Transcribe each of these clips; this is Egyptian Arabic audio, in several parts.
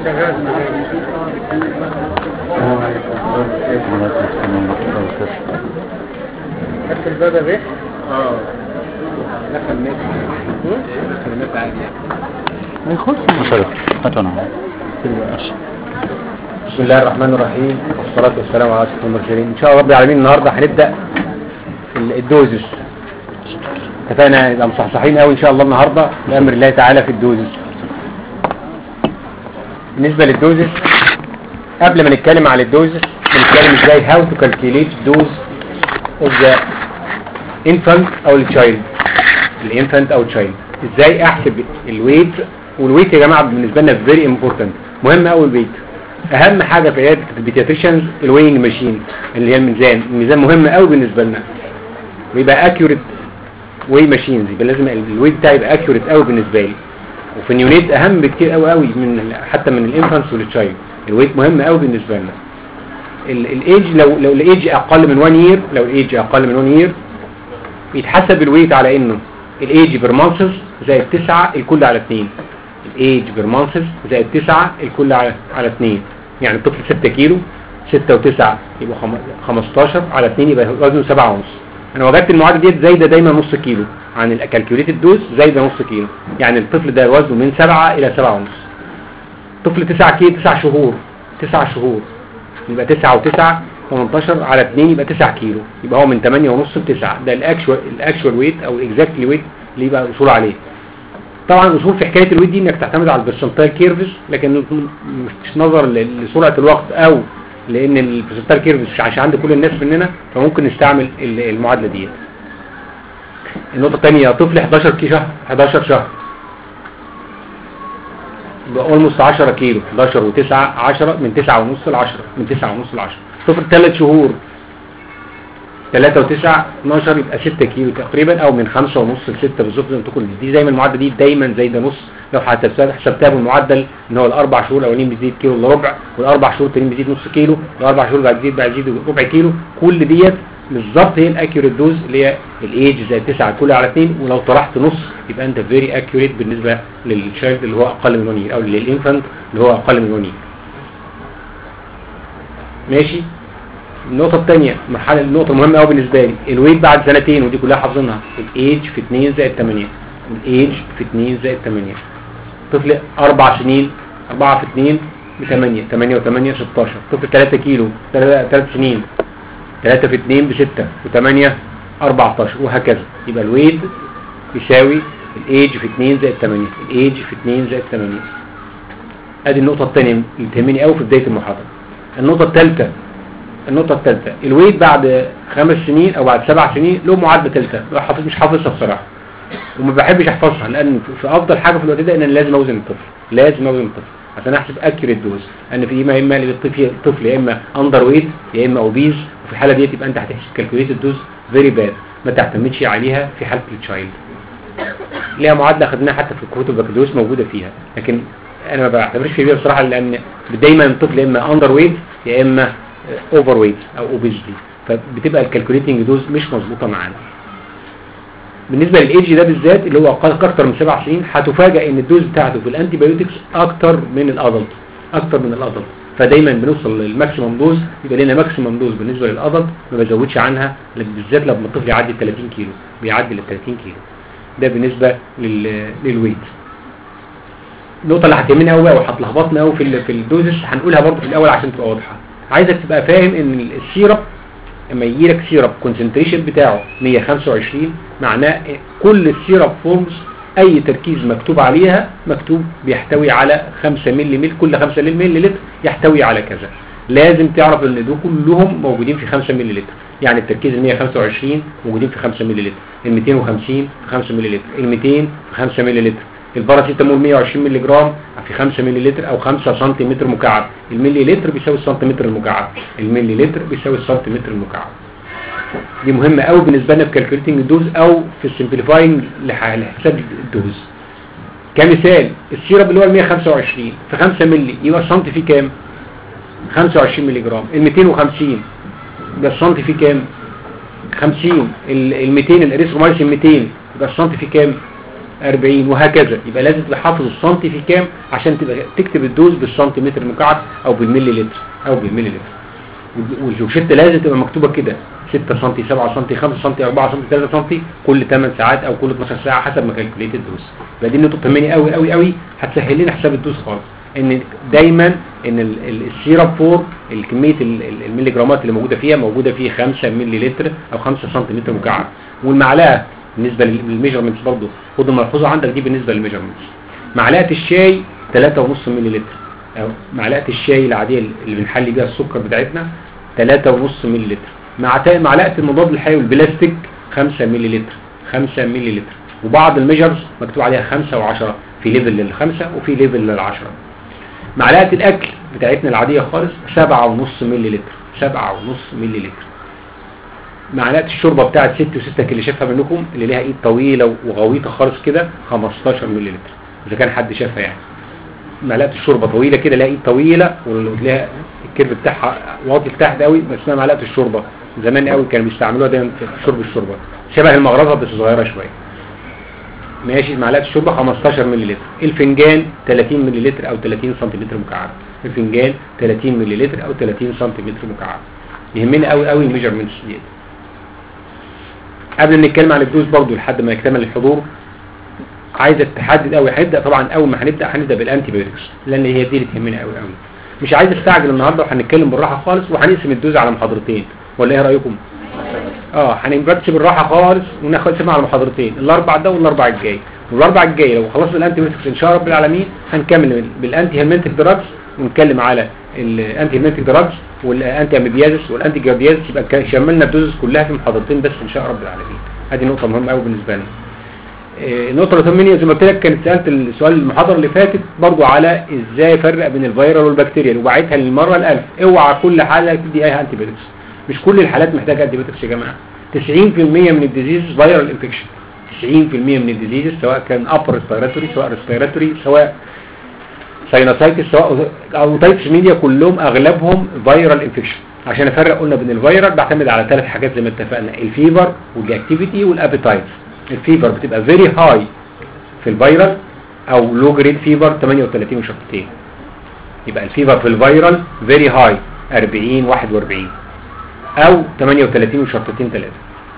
نفس الباب ده اه دخل نت دخل نت عادي ما يخش مشارك هاتونا بسم الله الرحمن الرحيم والصلاة والسلام على أشرف المرسلين إن شاء الله رب العالمين النهاردة هنبدأ ال- الدوزس اتفقنا نبقى مصحصحين قوي إن شاء الله النهاردة بأمر الله تعالى في الدوزس بالنسبة للدوزس قبل ما نتكلم على الدوزس بنتكلم ازاي how to calculate dose of the infant أو التشايلد الانفانت أو التشايلد ازاي احسب الويت والويت يا جماعة بالنسبة لنا very important مهم قوي الويت اهم حاجة في عيادة البيتياتريشنز الوينج ماشين اللي هي الميزان الميزان مهم قوي بالنسبة لنا ويبقى accurate واي ماشينز يبقى لازم الويت بتاعي يبقى accurate قوي بالنسبة لي وفي النيونيت اهم بكتير قوي قوي من ال- حتى من الانفانتس والتشايلد الويت مهم قوي بالنسبة لنا ال- الايج لو لو الايج اقل من 1 يير لو الايج اقل من 1 يير يتحسب الويت على انه الايج بير مانثز زائد 9 الكل على 2 الايج بير مانثز زائد 9 الكل على على 2 يعني الطفل 6 كيلو 6 و9 يبقى خم- 15 على 2 يبقى وزنه 7 ونص انا وجدت المعادله ديت زايده دايما نص كيلو عن الكالكوليتد دوز زايده نص كيلو يعني الطفل ده وزنه من 7 الى 7 ونص طفل 9 كيلو 9 شهور 9 شهور يبقى 9 و9 18 على 2 يبقى 9 كيلو يبقى هو من 8 ونص ل 9 ده الاكشوال الاكشوال ويت او الاكزاكتلي ويت اللي يبقى الوصول عليه طبعا الوصول في حكايه الويت دي انك تعتمد على البرسنتايل كيرفز لكن مش نظر ل- لسرعه الوقت او لان البرسنتايل كيرفز مش عشان عند كل الناس مننا فممكن نستعمل ال- المعادله ديت النقطه الثانيه طفل 11 كي شهر 11 شهر يبقى اولموست 10 كيلو 11 و9 10 من 9 ونص ل 10 من 9 ونص ل 10 طفل 3 شهور 3 و9 12 يبقى 6 كيلو تقريبا او من 5 ونص ل 6 بالظبط زي ما تقول دي زي ما المعدل دي دايما زي ده نص لو حسبتها حسبتها بالمعدل ان هو الاربع شهور الاولين بيزيد كيلو الا ربع والاربع شهور التانيين بيزيد نص كيلو والاربع شهور بعد يزيد بعد يزيد ربع كيلو كل ديت بالظبط هي الاكيوريت دوز اللي هي الايج زي 9 كل على 2 ولو طرحت نص يبقى انت فيري اكيوريت بالنسبه للشايلد اللي هو اقل من 1 year او للانفانت اللي هو اقل من 1 year ماشي النقطة الثانية مرحلة النقطة مهمة قوي بالنسبة لي الويت بعد سنتين ودي كلها حافظينها الايج في 2 زائد 8 الايج في 2 زائد 8 طفل أربع سنين 4 في 2 ب 8 8 و8 16 طفل 3 كيلو 3 سنين 3 في 2 ب 6 و8 14 وهكذا يبقى الويت يساوي الايج في 2 زائد 8 الايج في 2 زائد 8 ادي النقطة الثانية اللي تهمني قوي في بداية المحاضرة النقطة الثالثة النقطة الثالثة الويت بعد خمس سنين او بعد سبع سنين له معادلة ثالثة لو حافظ مش حافظها بصراحة وما بحبش احفظها لان في افضل حاجة في الوقت ده ان انا لازم اوزن الطفل لازم اوزن الطفل عشان احسب اكيوريت دوز ان في اما اما الطفل الطفل يا اما اندر ويت يا اما اوبيز وفي الحالة ديت يبقى انت هتحسب كالكوليتد دوز فيري باد ما تعتمدش عليها في حالة التشايلد ليها معادلة خدناها حتى في كتب البكالوريوس موجودة فيها لكن انا ما بعتبرش فيها بصراحة لان دايما الطفل يا اما اندر ويت يا اما اوفر ويت او اوبيزلي فبتبقى الكالكوليتنج دوز مش مظبوطة معانا بالنسبة للايدج ده بالذات اللي هو أقل اكتر من سبع سنين هتفاجئ ان الدوز بتاعته في الانتي بايوتكس اكتر من الادلت اكتر من الادلت فدايما بنوصل للماكسيمم دوز يبقى لنا ماكسيمم دوز بالنسبة للادلت ما بزودش عنها بالذات لما الطفل يعدي ال 30 كيلو بيعدي ال 30 كيلو ده بالنسبة لل... للويت النقطة اللي هتهمنا قوي بقى وهتلخبطنا قوي في ال... في الدوزس هنقولها برضه في الاول عشان تبقى واضحة عايزك تبقى فاهم ان السيرب لما يجي لك سيرب كونسنتريشن بتاعه 125 معناه كل السيرب فورمز اي تركيز مكتوب عليها مكتوب بيحتوي على 5 مللي كل 5 مللي لتر يحتوي على كذا لازم تعرف ان دول كلهم موجودين في 5 مللي لتر يعني التركيز ال 125 موجودين في 5 مللي لتر ال 250 في 5 مللي لتر ال 200 في 5 مللي لتر الباراسيتامول 120 مللي جرام في 5 مللي لتر او 5 سنتيمتر مكعب الملي لتر بيساوي السنتيمتر المكعب الملي لتر بيساوي السنتيمتر المكعب دي مهمة قوي بالنسبة لنا في كالكوليتنج الدوز او في السمبليفاينج لحساب الدوز كمثال السيرب اللي هو ال 125 في 5 مللي يبقى السنتي فيه كام 25 مللي جرام ال 250 يبقى السنتي فيه كام 50 ال 200 الاريثرومايسين 200 يبقى السنتي فيه كام 40 وهكذا يبقى لازم تبقى حافظ السنتي في كام عشان تبقى تكتب الدوز بالسنتيمتر المكعب او بالملي لتر او بالملي لتر والروشته لازم تبقى مكتوبه كده 6 سم 7 سم 5 سم 4 سم 3 سم كل 8 ساعات او كل 12 ساعه حسب ما كالكوليت الدوز يبقى دي النقطه تهمني قوي قوي قوي هتسهل لنا حساب الدوز خالص ان دايما ان ال- ال- السيرب فور الكميه ال- ال- الملي جرامات اللي موجوده فيها موجوده فيه 5 ملي لتر او 5 سنتيمتر مكعب والمعلقه بالنسبه للميجرمنتس برضه خد الملحوظه عندك دي بالنسبه للميجرمنتس معلقه الشاي 3.5 ملي لتر أو معلقه الشاي العاديه اللي بنحلي بيها السكر بتاعتنا 3.5 ملي لتر مع تا- معلقه المضاد الحيوي البلاستيك 5 ملي لتر 5 ملي لتر وبعض الميجرز مكتوب عليها 5 و10 في ليفل للخمسة وفي ليفل للعشرة معلقه الاكل بتاعتنا العاديه خالص 7.5 ملي لتر 7.5 ملي لتر معلقه الشوربه بتاعت ست وستك اللي شافها منكم اللي ليها ايد طويله وغويطه خالص كده 15 ملي لتر اذا كان حد شافها يعني معلقه الشوربه طويله كده لها ايد طويله ولها الكيرف بتاعها واطي لتحت قوي بس اسمها معلقه الشوربه زمان قوي كانوا بيستعملوها دايما في شرب الشوربه شبه المغرفه بس صغيره شويه ماشي معلقه الشوربه 15 ملي لتر الفنجان 30 ملي لتر او 30 سنتيمتر مكعب الفنجان 30 ملي لتر او 30 سنتيمتر مكعب يهمني قوي قوي الميجرمنتس دي قبل ما نتكلم عن الدوز برضو لحد ما يكتمل الحضور عايزك تحدد قوي هنبدا طبعا اول ما هنبدا هنبدا بالانتي بايوتكس لان هي دي اللي تهمنا قوي قوي مش عايز استعجل النهارده وهنتكلم بالراحه خالص وهنقسم الدوز على محاضرتين ولا ايه رايكم اه هنرتب بالراحه خالص وناخد سمع على محاضرتين الاربع ده والاربع الجاي والاربع الجاي لو خلصنا الانتي بايوتكس ان شاء الله رب العالمين هنكمل بالانتي هيرمنتك دراجز ونتكلم على الانتي هيرمنتك دراجز والانتي اميبيازس والانتي جارديازس يبقى شملنا الدوزز كلها في محاضرتين بس ان شاء رب العالمين ادي نقطه مهمه قوي بالنسبه لنا آه، النقطه اللي تهمني زي ما قلت لك كانت سالت السؤال المحاضره اللي فاتت برضو على ازاي افرق بين الفيرال والبكتيريا وبعتها للمره الالف اوعى كل حاله تدي ايها انتي بايوتكس مش كل الحالات محتاجه انتي بايوتكس يا جماعه 90% من الديزيز فيرال انفكشن 90% من الديزيز سواء كان ابر ريسبيراتوري سواء ريسبيراتوري سواء ساينوسايتس سواء او تايبس ميديا كلهم اغلبهم فيرال انفكشن عشان افرق قلنا بين الفيرال بعتمد على ثلاث حاجات زي ما اتفقنا الفيفر والاكتيفيتي والابيتايت الفيفر بتبقى فيري هاي في الفيرال او لو جريد فيفر 38 وشقتين يبقى الفيفر في الفيرال فيري هاي 40 41 او 38 وشرطتين 3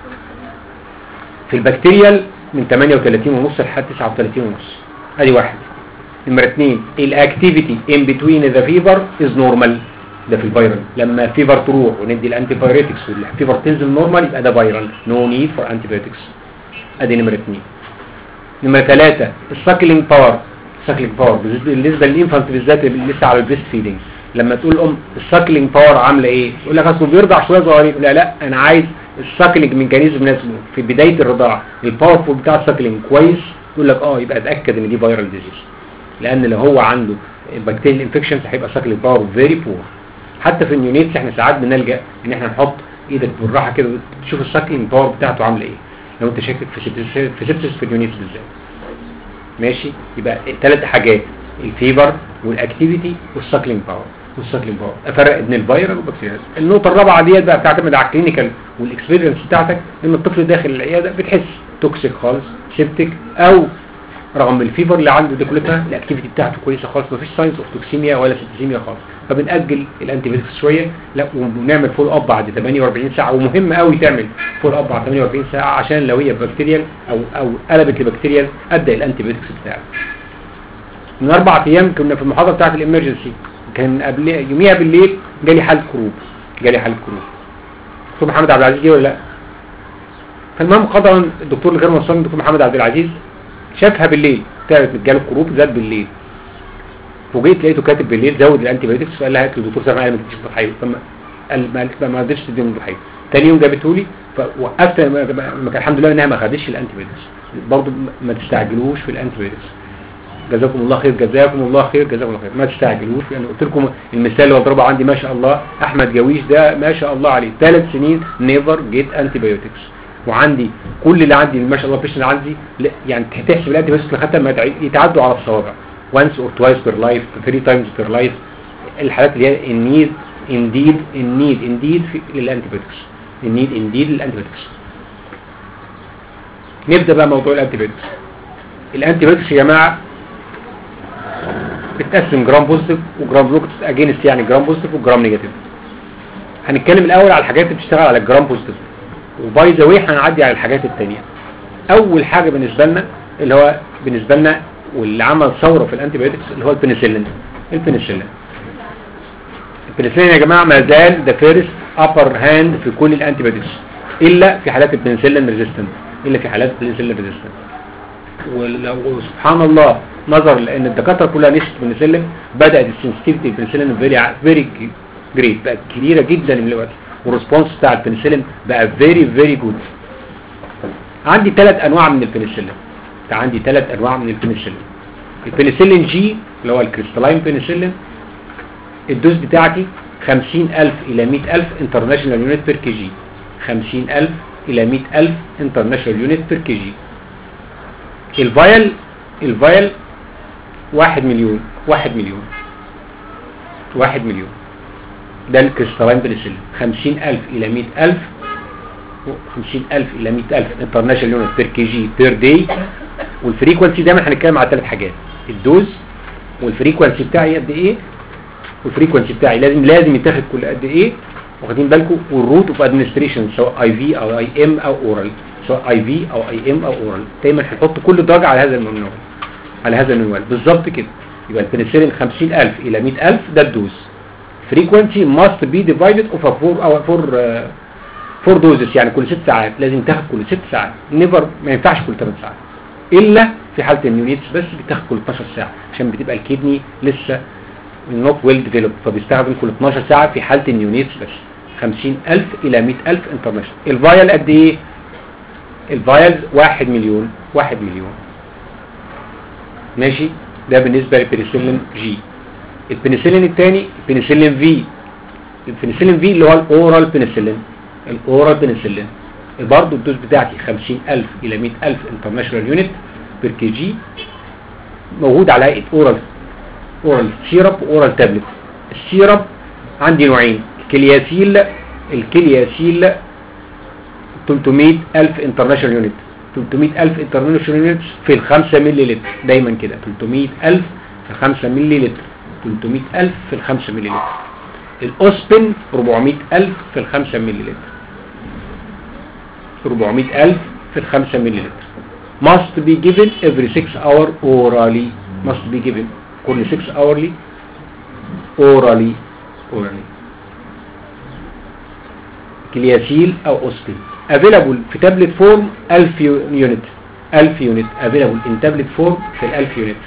في البكتيريال من 38 ونص لحد 39 ونص ادي واحد نمرة اثنين الاكتيفيتي ان بتوين ذا فيفر از نورمال ده في الفيرال لما الفيفر تروح وندي الانتي بايريتكس والفيفر تنزل نورمال يبقى ده فيرال نو نيد فور انتي بايريتكس ادي نمرة اثنين نمرة ثلاثة الساكلينج باور الساكلينج باور بالنسبة للانفانت بالذات اللي لسه على البريست فيدنج لما تقول الام الساكلينج باور عامله ايه يقول لك اصله بيرضع شويه صغيرين لا لا انا عايز الساكلينج ميكانيزم نفسه في بدايه الرضاعه الباورفول بتاع الساكلينج كويس يقول لك اه يبقى اتاكد ان دي فيرال ديزيز لان لو هو عنده بكتيريال انفكشنز هيبقى ساكلينج باور فيري بور حتى في النيونيتس احنا ساعات بنلجا ان احنا نحط ايدك بالراحه كده تشوف الساكلينج باور بتاعته عامله ايه لو انت شاكك في سيبتس في سيبتس في النيونيتس بالذات ماشي يبقى ثلاث حاجات الفيبر والاكتيفيتي والساكلينج باور والساكلينج باور افرق بين الفيرال والبكتيريا النقطه الرابعه ديت بقى بتعتمد على الكلينيكال والاكسبيرينس بتاعتك ان الطفل داخل العياده بتحس توكسيك خالص سيبتك او رغم الفيفر اللي عنده دي كلها الاكتيفيتي بتاعته كويسه خالص مفيش ساينز اوف توكسيميا ولا سيبتيميا خالص فبنأجل الانتي بيوتكس شويه لا ونعمل فول اب بعد 48 ساعه ومهم قوي تعمل فول اب بعد 48 ساعه عشان لو هي بكتيريال او او قلبت لبكتيريال ابدا الانتي بيوتكس بتاعك من اربع ايام كنا في المحاضره بتاعه الامرجنسي كان قبل يوميها بالليل جالي حاله كروب جالي حاله كروب دكتور محمد عبد العزيز جه ولا لا فالمهم قدرا الدكتور اللي كان موصلني الدكتور محمد عبد العزيز شافها بالليل تعبت من جاله كروب زاد بالليل فوجئت لقيته كاتب بالليل زود الانتي بايوتكس فقال لها هات له دكتور سامع ما تديش ضحيه فما قال ما ما قدرتش تديهم ضحيه تاني يوم جابته لي فوقفت ما كان الحمد لله انها ما خدتش الانتي بايوتكس برضه ما تستعجلوش في الانتي بايوتكس جزاكم الله خير جزاكم الله خير جزاكم الله خير ما تستعجلوش لان قلت لكم المثال اللي بضربه عندي ما شاء الله احمد جويش ده ما شاء الله عليه ثلاث سنين نيفر جيت انتي بايوتكس وعندي كل اللي عندي ما شاء الله بيشن عندي يعني تحسب الانتي بايوتكس حتى ما يتعدوا على الصوابع once or twice per life three times per life الحالات اللي هي النيد indeed النيد indeed في للانتيبيوتكس النيد indeed للانتيبيوتكس نبدا بقى موضوع الانتيبيوتكس الانتي بايوتكس يا جماعه بتقسم جرام بوزيتيف وجرام بلوكت اجينست يعني جرام بوزيتيف وجرام نيجاتيف هنتكلم الاول على الحاجات اللي بتشتغل على الجرام بوزيتيف وباي ذا واي هنعدي على الحاجات الثانيه اول حاجه بالنسبه لنا اللي هو بالنسبه لنا واللي عمل ثوره في الانتي بايوتكس اللي هو البنسلين البنسلين البنسلين يا جماعه ما زال ذا فيرست ابر هاند في كل الانتي بايوتكس الا في حالات البنسلين ريزيستنت الا في حالات البنسلين ريزيستنت وسبحان الله نظرا لان الدكاتره كلها نشت بنسلم بدات السنسيتيفيتي البنسلين فيري فيري جريت بقت كبيره جدا من الوقت والريسبونس بتاع البنسلين بقى فيري فيري جود عندي ثلاث انواع من البنسلين عندي ثلاث انواع من البنسلين البنسلين جي اللي هو الكريستالاين بنسلين الدوز بتاعتي 50000 الى 100000 انترناشونال يونت بير كي جي 50000 الى 100000 انترناشونال يونت بير كي جي الفايل الفايل واحد مليون واحد مليون واحد مليون ده الكريستالين بنسلين خمسين ألف إلى مئة ألف خمسين ألف إلى مئة ألف انترناشونال يونت بير كي جي بير داي والفريكونسي دايما هنتكلم على ثلاث حاجات الدوز والفريكونسي بتاعي قد ايه والفريكونسي بتاعي لازم لازم يتاخد كل قد ايه واخدين بالكم والروت اوف ادمنستريشن سواء اي في او اي ام او اورال سواء اي في او اي ام او اورال دايما هنحط كل درجه على هذا المنوال على هذا المنوال بالظبط كده يبقى البنسلين 50000 الى 100000 ده الدوز frequency must be divided over 4 او 4 4 دوزز يعني كل 6 ساعات لازم تاخد كل 6 ساعات نيفر ما ينفعش كل 8 ساعات الا في حاله النيونيتس بس بتاخد كل 12 ساعه عشان بتبقى الكدني لسه not well developed فبيستخدم كل 12 ساعه في حاله النيونيتس بس 50000 الى 100000 انترناشونال الفايل قد ايه الفايلز 1 مليون 1 مليون ماشي ده بالنسبه للبنسلين جي البنسلين الثاني البنسلين في البنسلين في اللي هو الاورال بنسلين الاورال بنسلين برضه الدوز بتاعتي 50000 الى 100000 انترناشونال يونت بير كي جي موجود على هيئه اورال اورال سيرب واورال تابلت السيرب عندي نوعين الكلياسيل الكلياسيل 300000 انترناشونال يونت 300000 انترناشونال يونت في ال 5 مللي لتر دايما كده 300000 في 5 مللي لتر 300000 في ال 5 مللي لتر الاوسبن 400000 في ال 5 مللي لتر 400000 في ال 5 مللي لتر must be given every 6 hour orally must be given كل 6 hourly orally orally كلياسيل او اوسبن available في تابلت فورم 1000 يونت 1000 يونت available in تابلت فورم في ال 1000 يونت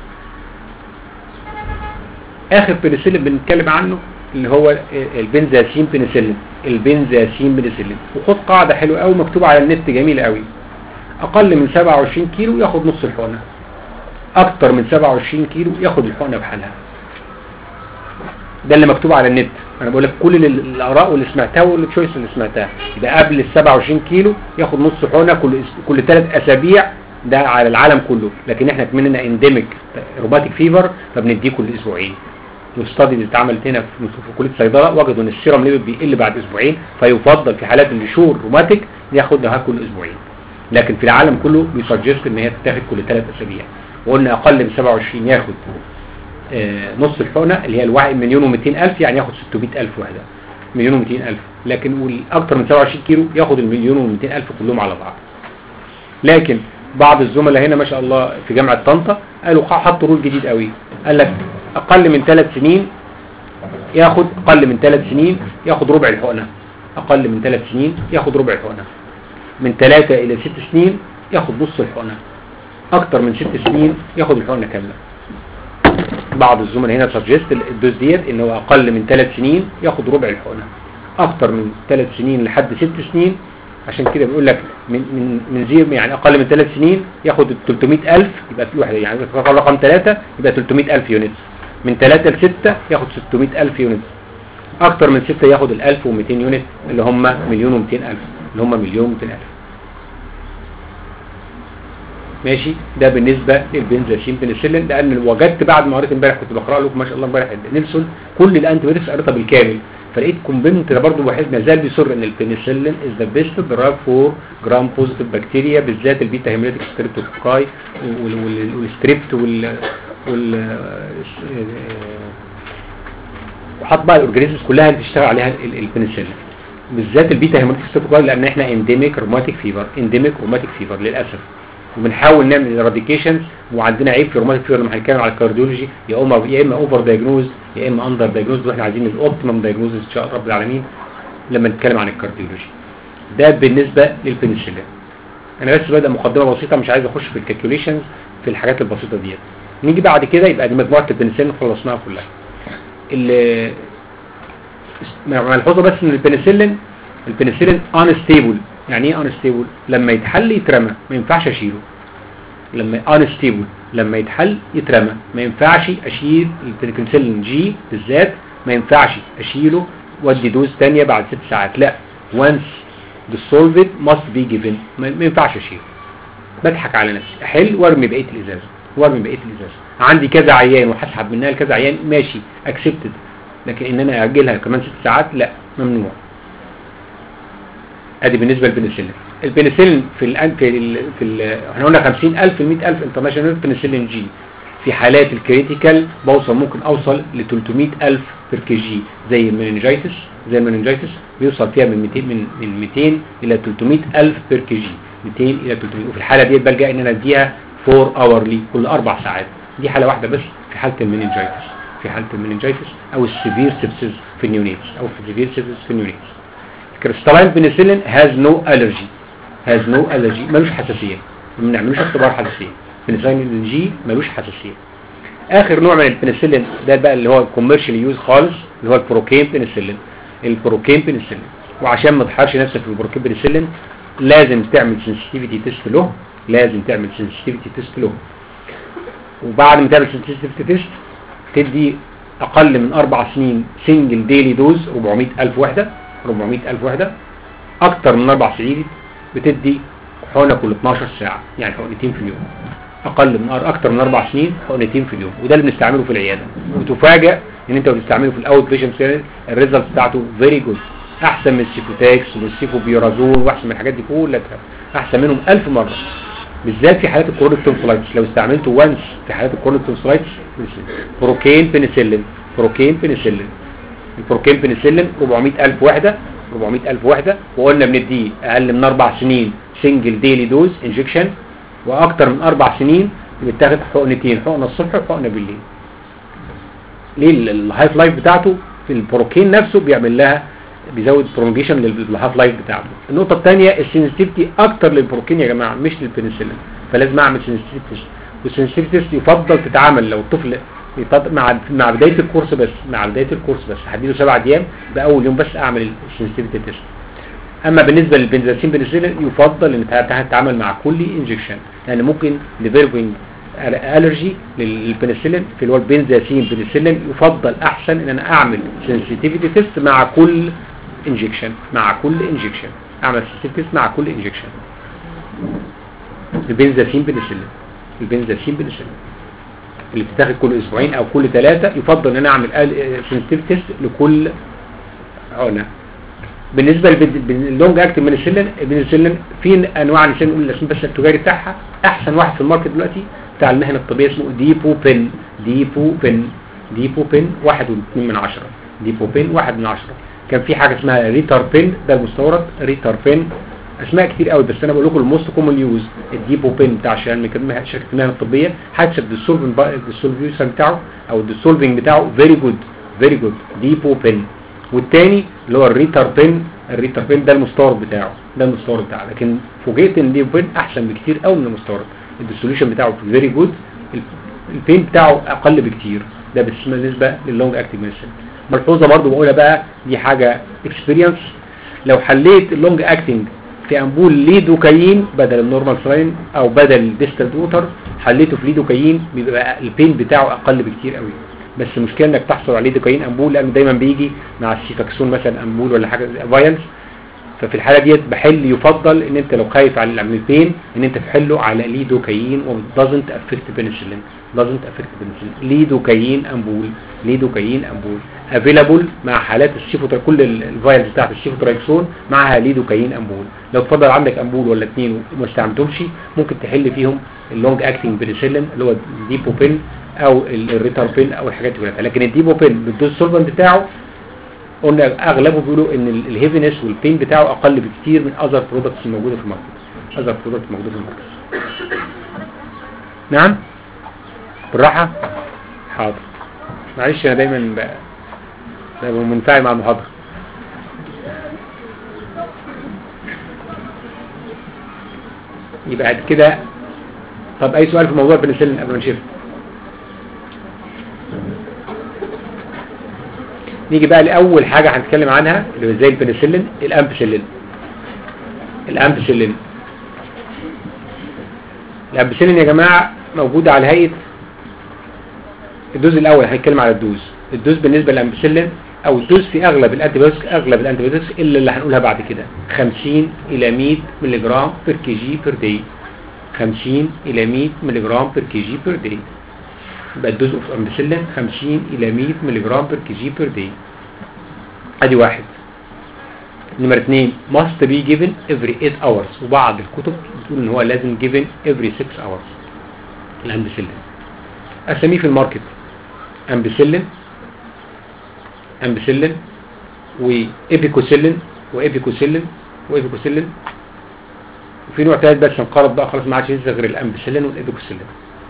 اخر بنسلين بنتكلم عنه اللي هو البنزاسين بنسلين البنزاسين بنسلين وخد قاعدة حلوة قوي مكتوبة على النت جميلة قوي اقل من 27 كيلو ياخد نص الحقنة اكتر من 27 كيلو ياخد الحقنة بحالها ده اللي مكتوب على النت انا بقول لك كل الاراء واللي سمعتها والتشويس اللي سمعتها يبقى قبل ال 27 كيلو ياخد نص حقنه كل كل ثلاث اسابيع ده على العالم كله لكن احنا كمننا انديميك روماتيك فيفر فبنديه كل اسبوعين والستادي اللي اتعملت هنا في في كليه الصيدله وجدوا ان السيرم ليفل بيقل بعد اسبوعين فيفضل في حالات اللي شور روماتيك ياخدها كل اسبوعين لكن في العالم كله بيسجست ان هي تتاخد كل ثلاث اسابيع وقلنا اقل من 27 ياخد آه نص الحقنه اللي هي الوعي مليون و200 الف يعني ياخد 600 الف وحده مليون و200 الف لكن والاكثر من 27 كيلو ياخد المليون و200 الف كلهم على بعض لكن بعض الزملاء هنا ما شاء الله في جامعه طنطا قالوا حطوا رول جديد قوي قال لك اقل من ثلاث سنين ياخد اقل من ثلاث سنين ياخد ربع الحقنه اقل من ثلاث سنين ياخد ربع الحقنه من ثلاثة الى ست سنين ياخد نص الحقنه اكتر من ست سنين ياخد الحقنه كامله بعض الزملاء هنا سجست الدوز ديت ان هو اقل من ثلاث سنين ياخد ربع الحقنه اكتر من ثلاث سنين لحد ست سنين عشان كده بيقول لك من من من زيرو يعني اقل من ثلاث سنين ياخد 300000 يبقى في واحده يعني رقم 3 يبقى 300000 يونت من 3 ل 6 ياخد 600000 يونت اكتر من 6 ياخد ال 1200 يونت اللي هم مليون و200 الف اللي هم مليون و200 الف ماشي ده بالنسبة للبنزاشين بنسلين لان وجدت بعد ما قريت امبارح كنت بقرا لكم ما شاء الله امبارح نيلسون كل الانتي بايوتكس قريتها بالكامل فلقيت كومبوننت ده برضه واحد ما زال بيصر ان البنسلين از ذا بيست دراج فور جرام بوزيتيف بكتيريا بالذات البيتا هيموليتيك ستريبتوكوكاي والستريبت وال وال وحط بقى الاورجانيزمز كلها اللي بتشتغل عليها ال- البنسلين بالذات البيتا هيموليتيك ستريبتوكوكاي لان احنا انديميك روماتيك فيفر انديميك روماتيك فيفر للاسف وبنحاول نعمل اراديكيشن وعندنا عيب في الروماتيك فيفر لما هنتكلم على الكارديولوجي يا اما يا اما اوفر دايجنوز يا اما اندر دايجنوز واحنا عايزين الاوبتيمم دايجنوز ان شاء الله رب العالمين لما نتكلم عن الكارديولوجي ده بالنسبه للبنسلين انا بس بدا مقدمه بسيطه مش عايز اخش في الكالكوليشنز في الحاجات البسيطه ديت نيجي بعد كده يبقى دي مجموعه البنسلين خلصناها كلها ال- ملحوظه بس ان البنسلين البنسلين انستيبل يعني ايه انستيبل لما يتحل يترمى ما ينفعش اشيله لما انستيبل لما يتحل يترمى ما ينفعش اشيل البنسلين جي بالذات ما ينفعش اشيله وادي دوز تانية بعد ست ساعات لا once dissolved must be given ما ما ينفعش اشيله بضحك على نفسي احل وارمي بقيه الازازه وارمي بقيه الازازه عندي كذا عيان وهسحب منها لكذا عيان ماشي اكسبتد لكن ان انا اجلها كمان ست ساعات لا ممنوع ادي بالنسبه للبنسلين البنسلين في ال في ال في ال احنا قلنا 50000 ل 100000 انترناشونال بنسلين جي في حالات الكريتيكال بوصل ممكن اوصل ل 300000 بير كي جي زي المننجايتس زي المننجايتس بيوصل فيها من 200 من من 200 الى 300000 بير كي جي 200 الى 300 وفي الحاله ديت بلجا ان انا اديها 4 اورلي كل اربع ساعات دي حاله واحده بس في حاله المننجايتس في حاله المننجايتس او السيفير سيبسيس في النيونيتس او في السيفير سيبسيس في النيونيتس كريستالين بنسلين هاز نو الرجي هاز نو الرجي ملوش حساسيه ما بنعملوش اختبار حساسيه بنسلين جي ملوش حساسيه اخر نوع من البنسلين ده بقى اللي هو الكوميرشال يوز خالص اللي هو البروكين بنسلين البروكين بنسلين وعشان ما تحرش نفسك في البروكين بنسلين لازم تعمل سنسيتيفيتي تيست له لازم تعمل سنسيتيفيتي تيست له وبعد ما تعمل سنسيتيفيتي تيست تدي اقل من اربع سنين سنجل ديلي دوز 400 الف وحده 400 الف وحده اكتر من اربع سنين بتدي حقنه كل 12 ساعه يعني حقنتين في اليوم اقل من أر... اكتر من اربع سنين حقنتين في اليوم وده اللي بنستعمله في العياده وتفاجئ ان انت بتستعمله في الاوت بيشنت الريزلت بتاعته فيري جود احسن من السيكوتاكس والسيفوبيورازول واحسن من الحاجات دي كلها احسن منهم 1000 مره بالذات في حالات الكورونيك تونسلايتس لو استعملته وانس في حالات الكورونيك تونسلايتس بروكين بنسلين بروكين بنسلين البروكين بنسلين 400000 وحده 400000 وحده وقلنا بنديه اقل من اربع سنين سنجل ديلي دوز انجكشن واكتر من اربع سنين بتاخد حقنتين حقنه الصبح وحقنه بالليل ليه الهايف لايف بتاعته في البروكين نفسه بيعمل لها بيزود برونجيشن للهاف لايف بتاعته النقطه الثانيه السنسيتيفيتي اكتر للبروكين يا جماعه مش للبنسلين فلازم اعمل سنسيتيفيتي والسنسيتيفيتي يفضل تتعامل لو الطفل يفضل مع مع بدايه الكورس بس مع بدايه الكورس بس هديله سبع ايام باول يوم بس اعمل السنسيتيفيتي تيست اما بالنسبه للبنزاسين بنسلين يفضل ان تتعامل مع كل انجكشن لان ممكن ديفلوبينج الرجي للبنسلين في اللي هو البنزاسين بنسلين يفضل احسن ان انا اعمل سنسيتيفيتي تيست مع كل انجكشن مع كل انجكشن اعمل سنسيتيفيتي تيست مع كل انجكشن البنزاسين بنسلين البنزاسين بنسلين اللي بتتاخد كل اسبوعين او كل ثلاثه يفضل ان انا اعمل سنسيتيفيتي تيست لكل عقنه بالنسبه للونج اكتنج بنسلين البنسلين في انواع نسينا نقول الاسم بس التجاري بتاعها احسن واحد في الماركت دلوقتي بتاع المهنه الطبيه اسمه ديبو بن ديبو بن ديبو بن واحد واثنين من عشرة ديبو بن واحد من عشرة كان في حاجه اسمها ريتر بن ده المستورد ريتر بن اسماء كتير قوي بس انا بقول لكم الموست كومن يوز الديبو بن بتاع شركه شركه المهنه الطبيه حسب الديسولفنج الديسولفيوشن بتاعه او الديسولفنج بتاعه فيري جود فيري جود ديبو بن والتاني اللي هو الريتر بن الريتر بن ده المستورد بتاعه ده المستورد بتاعه لكن فوجئت ان الديبو بن احسن بكتير قوي من المستورد الديسوليوشن بتاعه فيري جود البين بتاعه اقل بكتير ده بالنسبه للونج اكتنج ميديسن ملحوظه برضو بقولها بقى دي حاجه اكسبيرينس لو حليت اللونج اكتنج في امبول ليدوكاين بدل النورمال سلاين او بدل الديستال ووتر حليته في ليدوكاين بيبقى البين بتاعه اقل بكتير قوي بس المشكله انك تحصل على ليدوكاين امبول لانه دايما بيجي مع السيفاكسون مثلا امبول ولا حاجه فايلز ففي الحاله ديت بحل يفضل ان انت لو خايف على البين ان انت تحله على ليدوكاين و doesn't affect penicillin doesn't affect penicillin ليدوكاين امبول ليدوكاين امبول افيلابل مع حالات السيفوتر كل ال- الفايلز بتاعت السيفوترايكسون معها ليدوكاين امبول لو اتفضل عندك امبول ولا اتنين وما استعملتهمش ممكن تحل فيهم اللونج اكتنج بنسلين اللي هو الديبوبين او ال- الريتاربين او الحاجات دي كلها لكن الديبوبين بالدوز سولفنت بتاعه قلنا اغلبه بيقولوا ان ال- الهيفينس والبين بتاعه اقل بكتير من اذر برودكتس الموجوده في الماركت اذر برودكتس موجوده في الماركت نعم بالراحه حاضر معلش انا دايما ب... ببقى منفعل مع المحاضره يبقى بعد كده طب اي سؤال في موضوع البنسلين قبل ما نشوف نيجي بقى لاول حاجه هنتكلم عنها اللي هو زي البنسلين الامبسلين الامبسلين الامبسلين يا جماعه موجوده على هيئه الدوز الاول هنتكلم على الدوز الدوز بالنسبه للامبسلين او الدوز في اغلب الانتيبيوتكس اغلب الانتيبيوتكس الا اللي هنقولها بعد كده 50 الى 100 ملي جرام بير كي جي بير داي 50 الى 100 ملي جرام بير كي جي بير داي يبقى الدوز اوف امبسلين 50 الى 100 ملي جرام بير كي جي بير داي ادي واحد نمرة اتنين must be given every 8 hours وبعض الكتب بتقول ان هو لازم given every 6 hours الامبسلين اساميه في الماركت امبسلين امبسلين وابيكوسيلين وابيكوسيلين وابيكوسيلين وفي نوع تالت بس انقرض بقى خلاص ما عادش ينزل غير الامبسلين والابيكوسيلين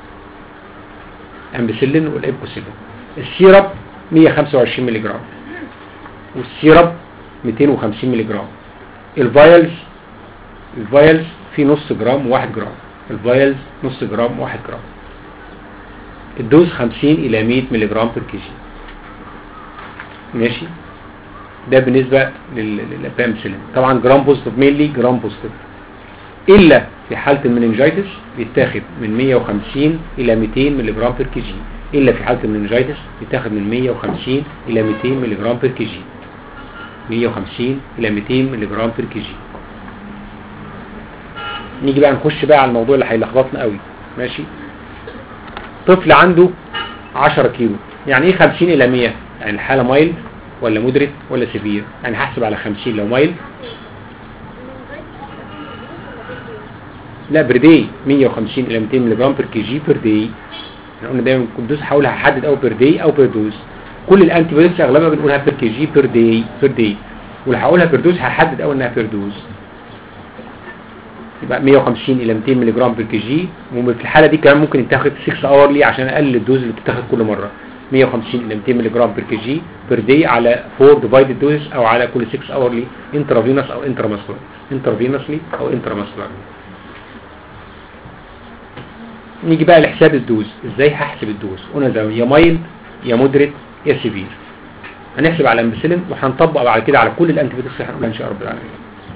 امبسلين والابيكوسيلين السيرب 125 ملي جرام والسيرب 250 ملي جرام الفايلز الفايلز في نص جرام وواحد جرام الفايلز نص جرام وواحد جرام الدوز 50 الى 100 ملي جرام بر كي جي ماشي ده بالنسبة للبامسلين طبعا جرام بوزيتيف ميلي جرام بوزيتيف الا في حالة المننجايتس بيتاخد من 150 الى 200 ملي جرام بر كي جي الا في حالة المننجايتس بيتاخد من 150 الى 200 ملي جرام بر كي جي 150 الى 200 ملي جرام بر كي جي نيجي بقى نخش بقى على الموضوع اللي هيلخبطنا قوي ماشي طفل عنده 10 كيلو يعني ايه 50 الى 100 يعني الحالة مايل ولا مدرك ولا سيفير يعني هحسب على 50 لو مايل لا بردي 150 الى 200 ملي جرام بير كي جي بير داي احنا قلنا دايما الدوز هحاول هحدد او بير داي او بير دوز كل الانتي بايوتكس اغلبها بنقولها بير كي جي بير داي بير داي واللي هقولها بير دوز هحدد اول انها بير دوز يبقى 150 الى 200 ملي جرام بير كي جي وفي الحاله دي كمان ممكن يتاخد 6 اورلي عشان اقلل الدوز اللي بتتاخد كل مره 150 الى 200 ملي جرام بير كي جي بير داي على 4 ديفايدد دوز او على كل 6 اورلي انترافينوس او انتراماسكولار انترافينوسلي او انتراماسكولار نيجي بقى لحساب الدوز ازاي هحسب الدوز قلنا ده يا مايل يا مودريت يا سيفير هنحسب على الامبسلين وهنطبق بعد كده على كل الانتيبيوتكس اللي هنقولها ان شاء رب العالمين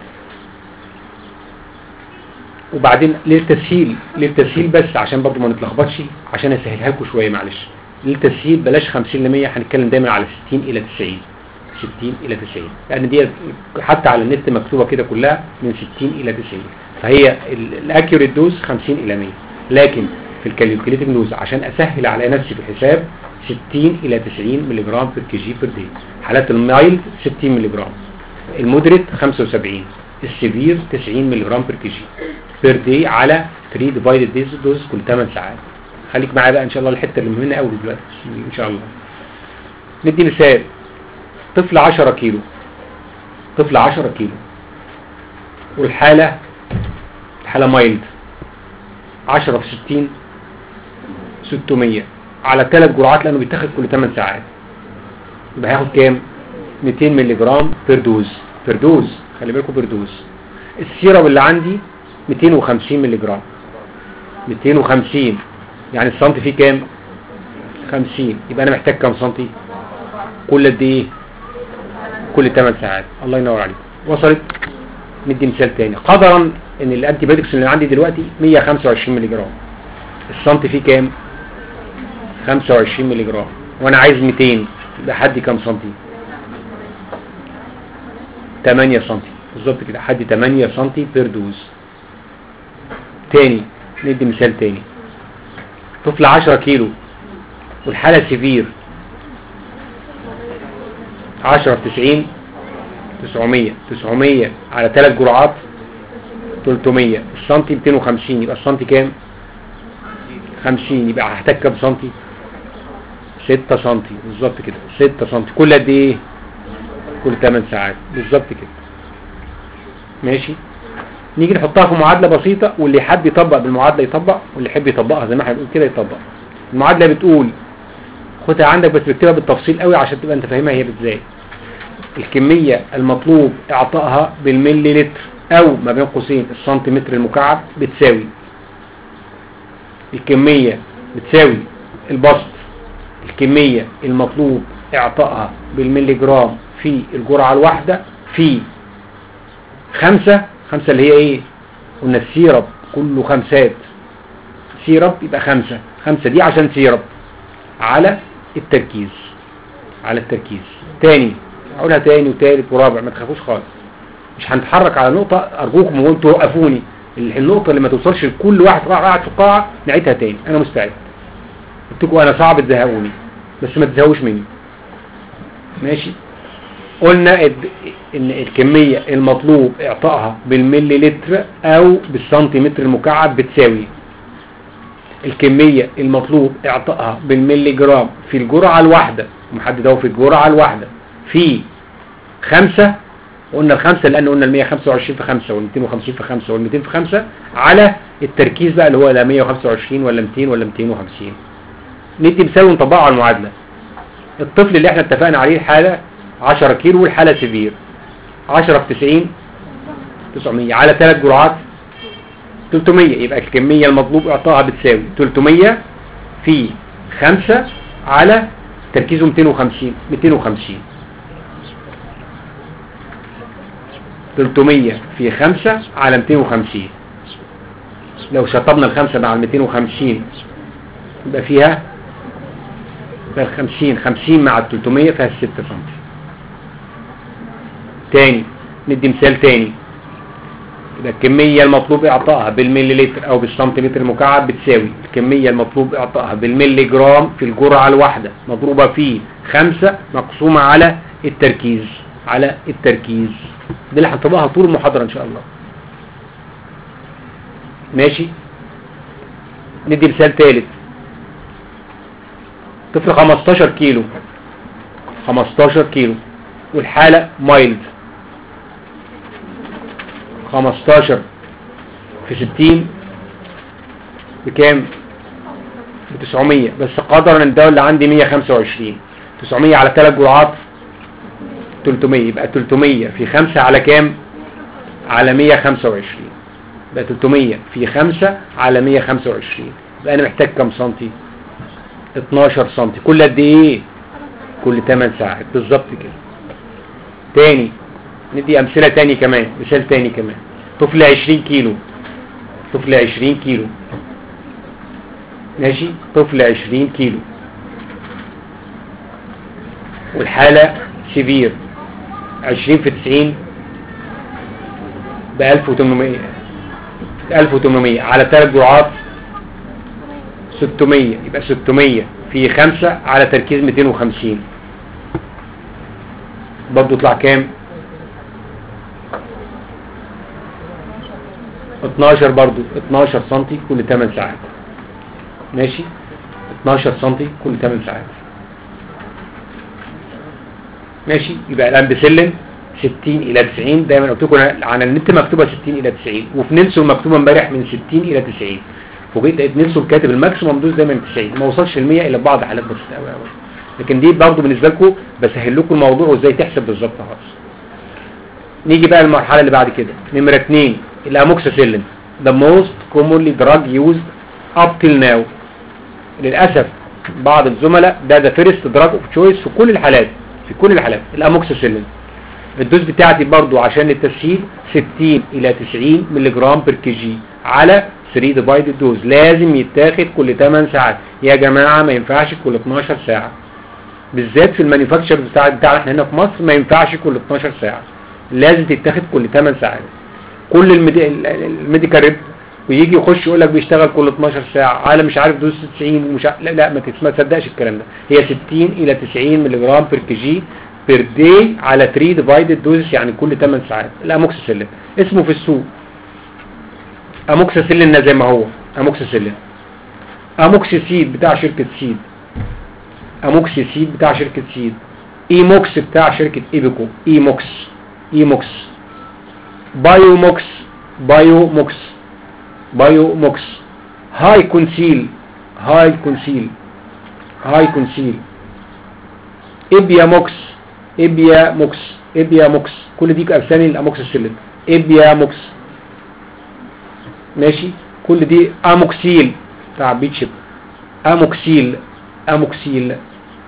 وبعدين للتسهيل للتسهيل بس عشان برضو ما نتلخبطش عشان اسهلها لكم شويه معلش للتسهيل بلاش 50 ل 100 هنتكلم دايما على 60 الى 90 60 الى 90 لان دي حتى على النت مكتوبه كده كلها من 60 الى 90 فهي الاكيوريت دوز 50 الى 100 لكن في الكالكوليتنج دوز عشان اسهل على نفسي في الحساب 60 الى 90 ملي جرام بير كي جي بير داي حالات المايل 60 ملي جرام المودريت 75 السيفير 90 ملي جرام بير كي جي بير داي على 3 ديفايدد ديز دوز كل 8 ساعات خليك معايا بقى ان شاء الله الحته اللي مهمه قوي دلوقتي ان شاء الله ندي مثال طفل 10 كيلو طفل 10 كيلو والحاله الحاله مايلد 10 في 60 600 على ثلاث جرعات لانه بيتاخد كل 8 ساعات يبقى هياخد كام 200 مللي جرام بير دوز بير دوز خلي بالكم بير دوز السيرم اللي عندي 250 مللي جرام 250 يعني السنتي فيه كام 50 يبقى انا محتاج كام سنتي كل قد ايه كل 8 ساعات الله ينور عليك وصلت ندي مثال تاني قدرا ان الانتي بايوتكس اللي عندي دلوقتي 125 مللي جرام السنتي فيه كام 25 مللي جرام وانا عايز 200 يبقى حدي كام سنتي 8 سنتي بالظبط كده حدي 8 سنتي بير دوز تاني ندي مثال تاني طفل 10 كيلو والحالة سيفير 10 في 90 900 900 على 3 جرعات 300 السنتي 250 يبقى السنتي كام 50 يبقى هحتاج كام سنتي 6 سنتي بالظبط كده 6 سنتي كل قد ايه كل 8 ساعات بالظبط كده ماشي نيجي نحطها في معادلة بسيطة واللي يحب يطبق بالمعادلة يطبق واللي يحب يطبقها زي ما احنا بنقول كده يطبق المعادلة بتقول خدها عندك بس بكتبها بالتفصيل قوي عشان تبقى انت فاهمها هي ازاي الكمية المطلوب اعطائها بالملي لتر او ما بين قوسين السنتيمتر المكعب بتساوي الكمية بتساوي البسط الكمية المطلوب اعطائها بالملي جرام في الجرعة الواحدة في خمسة خمسة اللي هي ايه قلنا السيرب كله خمسات سيرب يبقى خمسة خمسة دي عشان سيرب على التركيز على التركيز تاني اقولها تاني وتالت ورابع ما تخافوش خالص مش هنتحرك على نقطة ارجوكم وانتوا وقفوني النقطة اللي ما توصلش لكل واحد قاعد في القاعة نعيدها تاني انا مستعد قلت لكم انا صعب تزهقوني بس ما تزهقوش مني ماشي قلنا ان الكمية المطلوب اعطائها بالملي لتر او بالسنتيمتر المكعب بتساوي الكمية المطلوب اعطائها بالملي جرام في الجرعة الواحدة محدد اهو في الجرعة الواحدة في خمسة قلنا الخمسة لان قلنا ال 125 في خمسة وال 250 في خمسة وال 200 في خمسة على التركيز بقى اللي هو لا 125 ولا 200 ولا 250 ندي مثال ونطبقه على المعادلة الطفل اللي احنا اتفقنا عليه الحالة 10 كيلو والحالة سبير 10 في 90 900 على 3 جرعات 300 يبقى الكمية المطلوب اعطائها بتساوي 300 في 5 على تركيزه 250 250 300 في 5 على 250 لو شطبنا الخمسة مع ال 250 يبقى فيها يبقى 50 50 مع ال 300 فيها 6 سم تاني ندي مثال تاني يبقى الكمية المطلوب اعطائها بالملي لتر او بالسنتيمتر المكعب بتساوي الكمية المطلوب اعطائها بالملي جرام في الجرعة الواحدة مضروبة في خمسة مقسومة على التركيز على التركيز دي اللي هنطبقها طول المحاضرة ان شاء الله ماشي ندي مثال ثالث طفل 15 كيلو 15 كيلو والحالة مايلد 15 في 60 بكام ب 900 بس قدرا ان ده اللي عندي 125 900 على 3 جرعات 300 يبقى 300 في 5 على كام على 125 يبقى 300 في 5 على 125 يبقى انا محتاج كام سنتي 12 سنتي كل قد ايه كل 8 ساعات بالظبط كده تاني ندي امثله تاني كمان مثال تاني كمان طفل 20 كيلو طفل 20 كيلو ماشي طفل 20 كيلو والحالة سيفير 20 في 90 ب 1800 1800 على 3 جرعات 600 يبقى 600 في 5 على تركيز 250 برضه يطلع كام 12 برضو 12 سنتي كل 8 ساعات ماشي 12 سنتي كل 8 ساعات ماشي يبقى الامبسلين 60 الى 90 دايما قلت لكم على النت مكتوبه 60 الى 90 وفي نيلسون مكتوبه امبارح من 60 الى 90 فوجئت لقيت نيلسون كاتب الماكسيموم دوز دايما 90 ما وصلش ل 100 الا بعض حالات بسيطه قوي قوي لكن دي برضه بالنسبه لكم بسهل لكم الموضوع وازاي تحسب بالظبط خالص نيجي بقى المرحله اللي بعد كده نمره 2 الاموكسيسيلين the most commonly drug used up till now للأسف بعض الزملاء ده the first drug of choice في كل الحالات في كل الحالات الاموكسيسيلين الدوز بتاعتي برضو عشان التسهيل 60 الى 90 ملي جرام بر كي جي على 3 ديفايدد دوز لازم يتاخد كل 8 ساعات يا جماعة ما ينفعش كل 12 ساعة بالذات في المانيفاكتشر بتاع بتاعنا احنا هنا في مصر ما ينفعش كل 12 ساعة لازم تتاخد كل 8 ساعات كل الميدي... الميديكال ريب ويجي يخش يقول لك بيشتغل كل 12 ساعة على مش عارف دوز 90 ومش ع... لا لا ما, تس... ما تصدقش الكلام ده هي 60 الى 90 ملي جرام بر كي جي بير داي على 3 ديفايدد دوزز يعني كل 8 ساعات الاموكسيسيلين اسمه في السوق اموكسيسيلين زي ما هو اموكسيسيلين اموكسيسيد بتاع شركة سيد اموكسيسيد بتاع شركة سيد ايموكس بتاع شركة ايبيكو ايموكس ايموكس بايوموكس بايوموكس بايوموكس هاي كونسيل هاي كونسيل هاي كونسيل ابيا موكس ابيا موكس ابيا موكس كل دي اسامي الاموكسيسيلين ابيا موكس ماشي كل دي اموكسيل بتاع بيتشب اموكسيل اموكسيل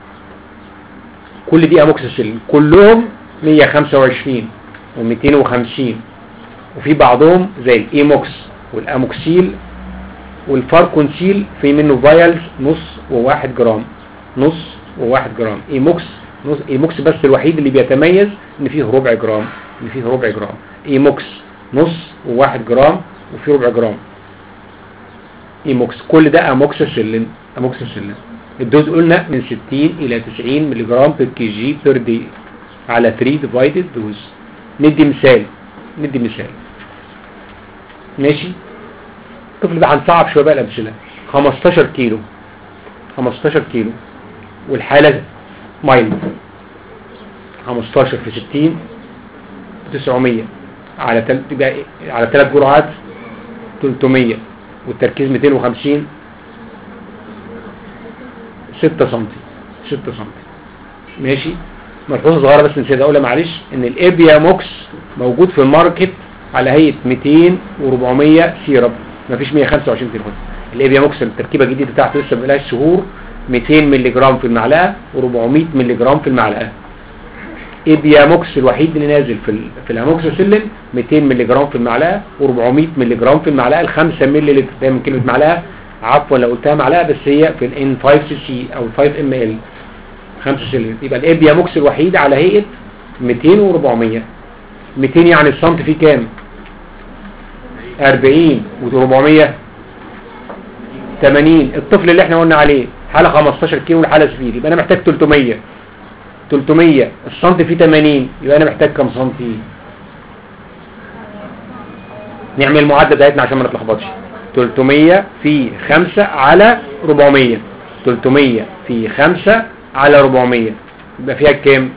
كل دي اموكسيسيلين كلهم 125 و250 وفي بعضهم زي الايموكس والاموكسيل والفاركونسيل في منه فايلز نص وواحد جرام نص وواحد جرام ايموكس نص ايموكس بس الوحيد اللي بيتميز ان فيه ربع جرام ان فيه ربع جرام ايموكس نص وواحد جرام وفيه ربع جرام ايموكس كل ده اموكسيسيلين اموكسيسيلين الدوز قلنا من 60 الى 90 ملي جرام بير كي جي بير دي على 3 ديفايدد دوز ندي مثال ندي مثال ماشي الطفل ده هنصعب شويه بقى الامثله 15 كيلو 15 كيلو والحاله مايلد 15 في 60 900 على تل... تبقى إيه؟ على ثلاث جرعات 300 والتركيز 250 6 سم 6 سم ماشي ملحوظه صغيره بس نسيت اقولها معلش ان الابيا موكس موجود في الماركت على هيئه 200 و400 سيرب مفيش 125 تليفون الابيا موكس التركيبه الجديده بتاعته لسه بقالهاش شهور 200 مللي جرام في المعلقه و400 مللي جرام في المعلقه ابيا موكس الوحيد اللي نازل في ال في الاموكسيسيلين 200 مللي جرام في المعلقه و400 مللي جرام في المعلقه ال 5 مللي لتر دايما كلمه معلقه عفوا لو قلتها معلقه بس هي في الان 5 سي سي او 5 ام ال 5 سلم يبقى الابيا موكس الوحيد على هيئه 200 و400 200 يعني السنت فيه كام 40 و400 80 الطفل اللي احنا قلنا عليه حاله 15 كيلو والحاله سفير يبقى انا محتاج 300 300 السنت فيه 80 يبقى انا محتاج كام سنتي نعمل المعادله بتاعتنا عشان ما نتلخبطش 300 في 5 على 400 300 في 5 على 400 يبقى فيها كام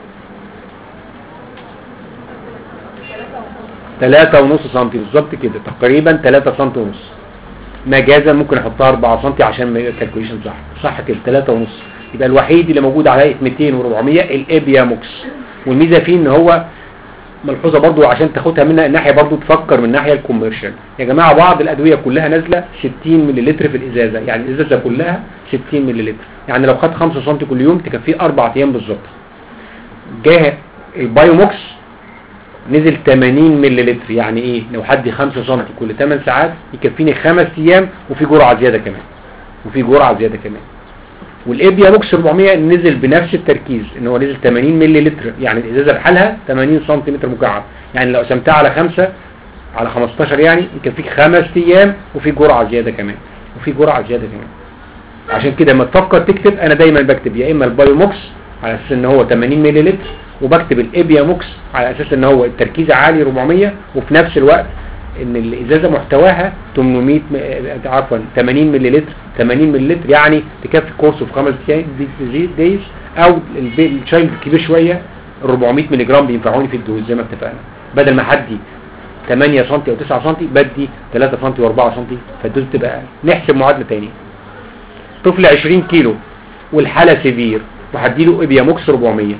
3 ونص سم بالظبط كده تقريبا 3 سم ونص مجازا ممكن احطها 4 سم عشان ما يبقى الكالكوليشن صح صح كده 3 ونص يبقى الوحيد اللي موجود على هيئه 200 و400 الابيا موكس والميزه فيه ان هو ملحوظه برضو عشان تاخدها منها الناحيه برضو تفكر من الناحيه الكوميرشال يا جماعه بعض الادويه كلها نازله 60 ملل في الازازه يعني الازازه كلها 60 ملل يعني لو خدت 5 سم كل يوم تكفيه اربع ايام بالظبط جه البايوموكس نزل 80 ملل يعني ايه لو حد 5 سم كل 8 ساعات يكفيني 5 ايام وفي جرعه زياده كمان وفي جرعه زياده كمان والابيا بوكس 400 نزل بنفس التركيز ان هو نزل 80 ملي لتر يعني الازازه بحالها 80 سنتيمتر مكعب يعني لو قسمتها على 5 على 15 يعني يكفيك 5 ايام وفي جرعه زياده كمان وفي جرعه زياده كمان عشان كده لما تفكر تكتب انا دايما بكتب يا اما البايو موكس على اساس ان هو 80 ملي لتر وبكتب الابيا موكس على اساس ان هو التركيز عالي 400 وفي نفس الوقت ان الازازه محتواها 800 م- عفوا 80 ملي لتر 80 ملي لتر يعني تكفي كورس في خمس دايز او البي- الشايلد الكبير شويه 400 ملي جرام بينفعوني في الدوز زي ما اتفقنا بدل ما حدي 8 سم او 9 سم بدي 3 سم و4 سم فالدوز تبقى اقل نحسب معادله تاني طفل 20 كيلو والحاله سيفير وهديله ابيا موكس 400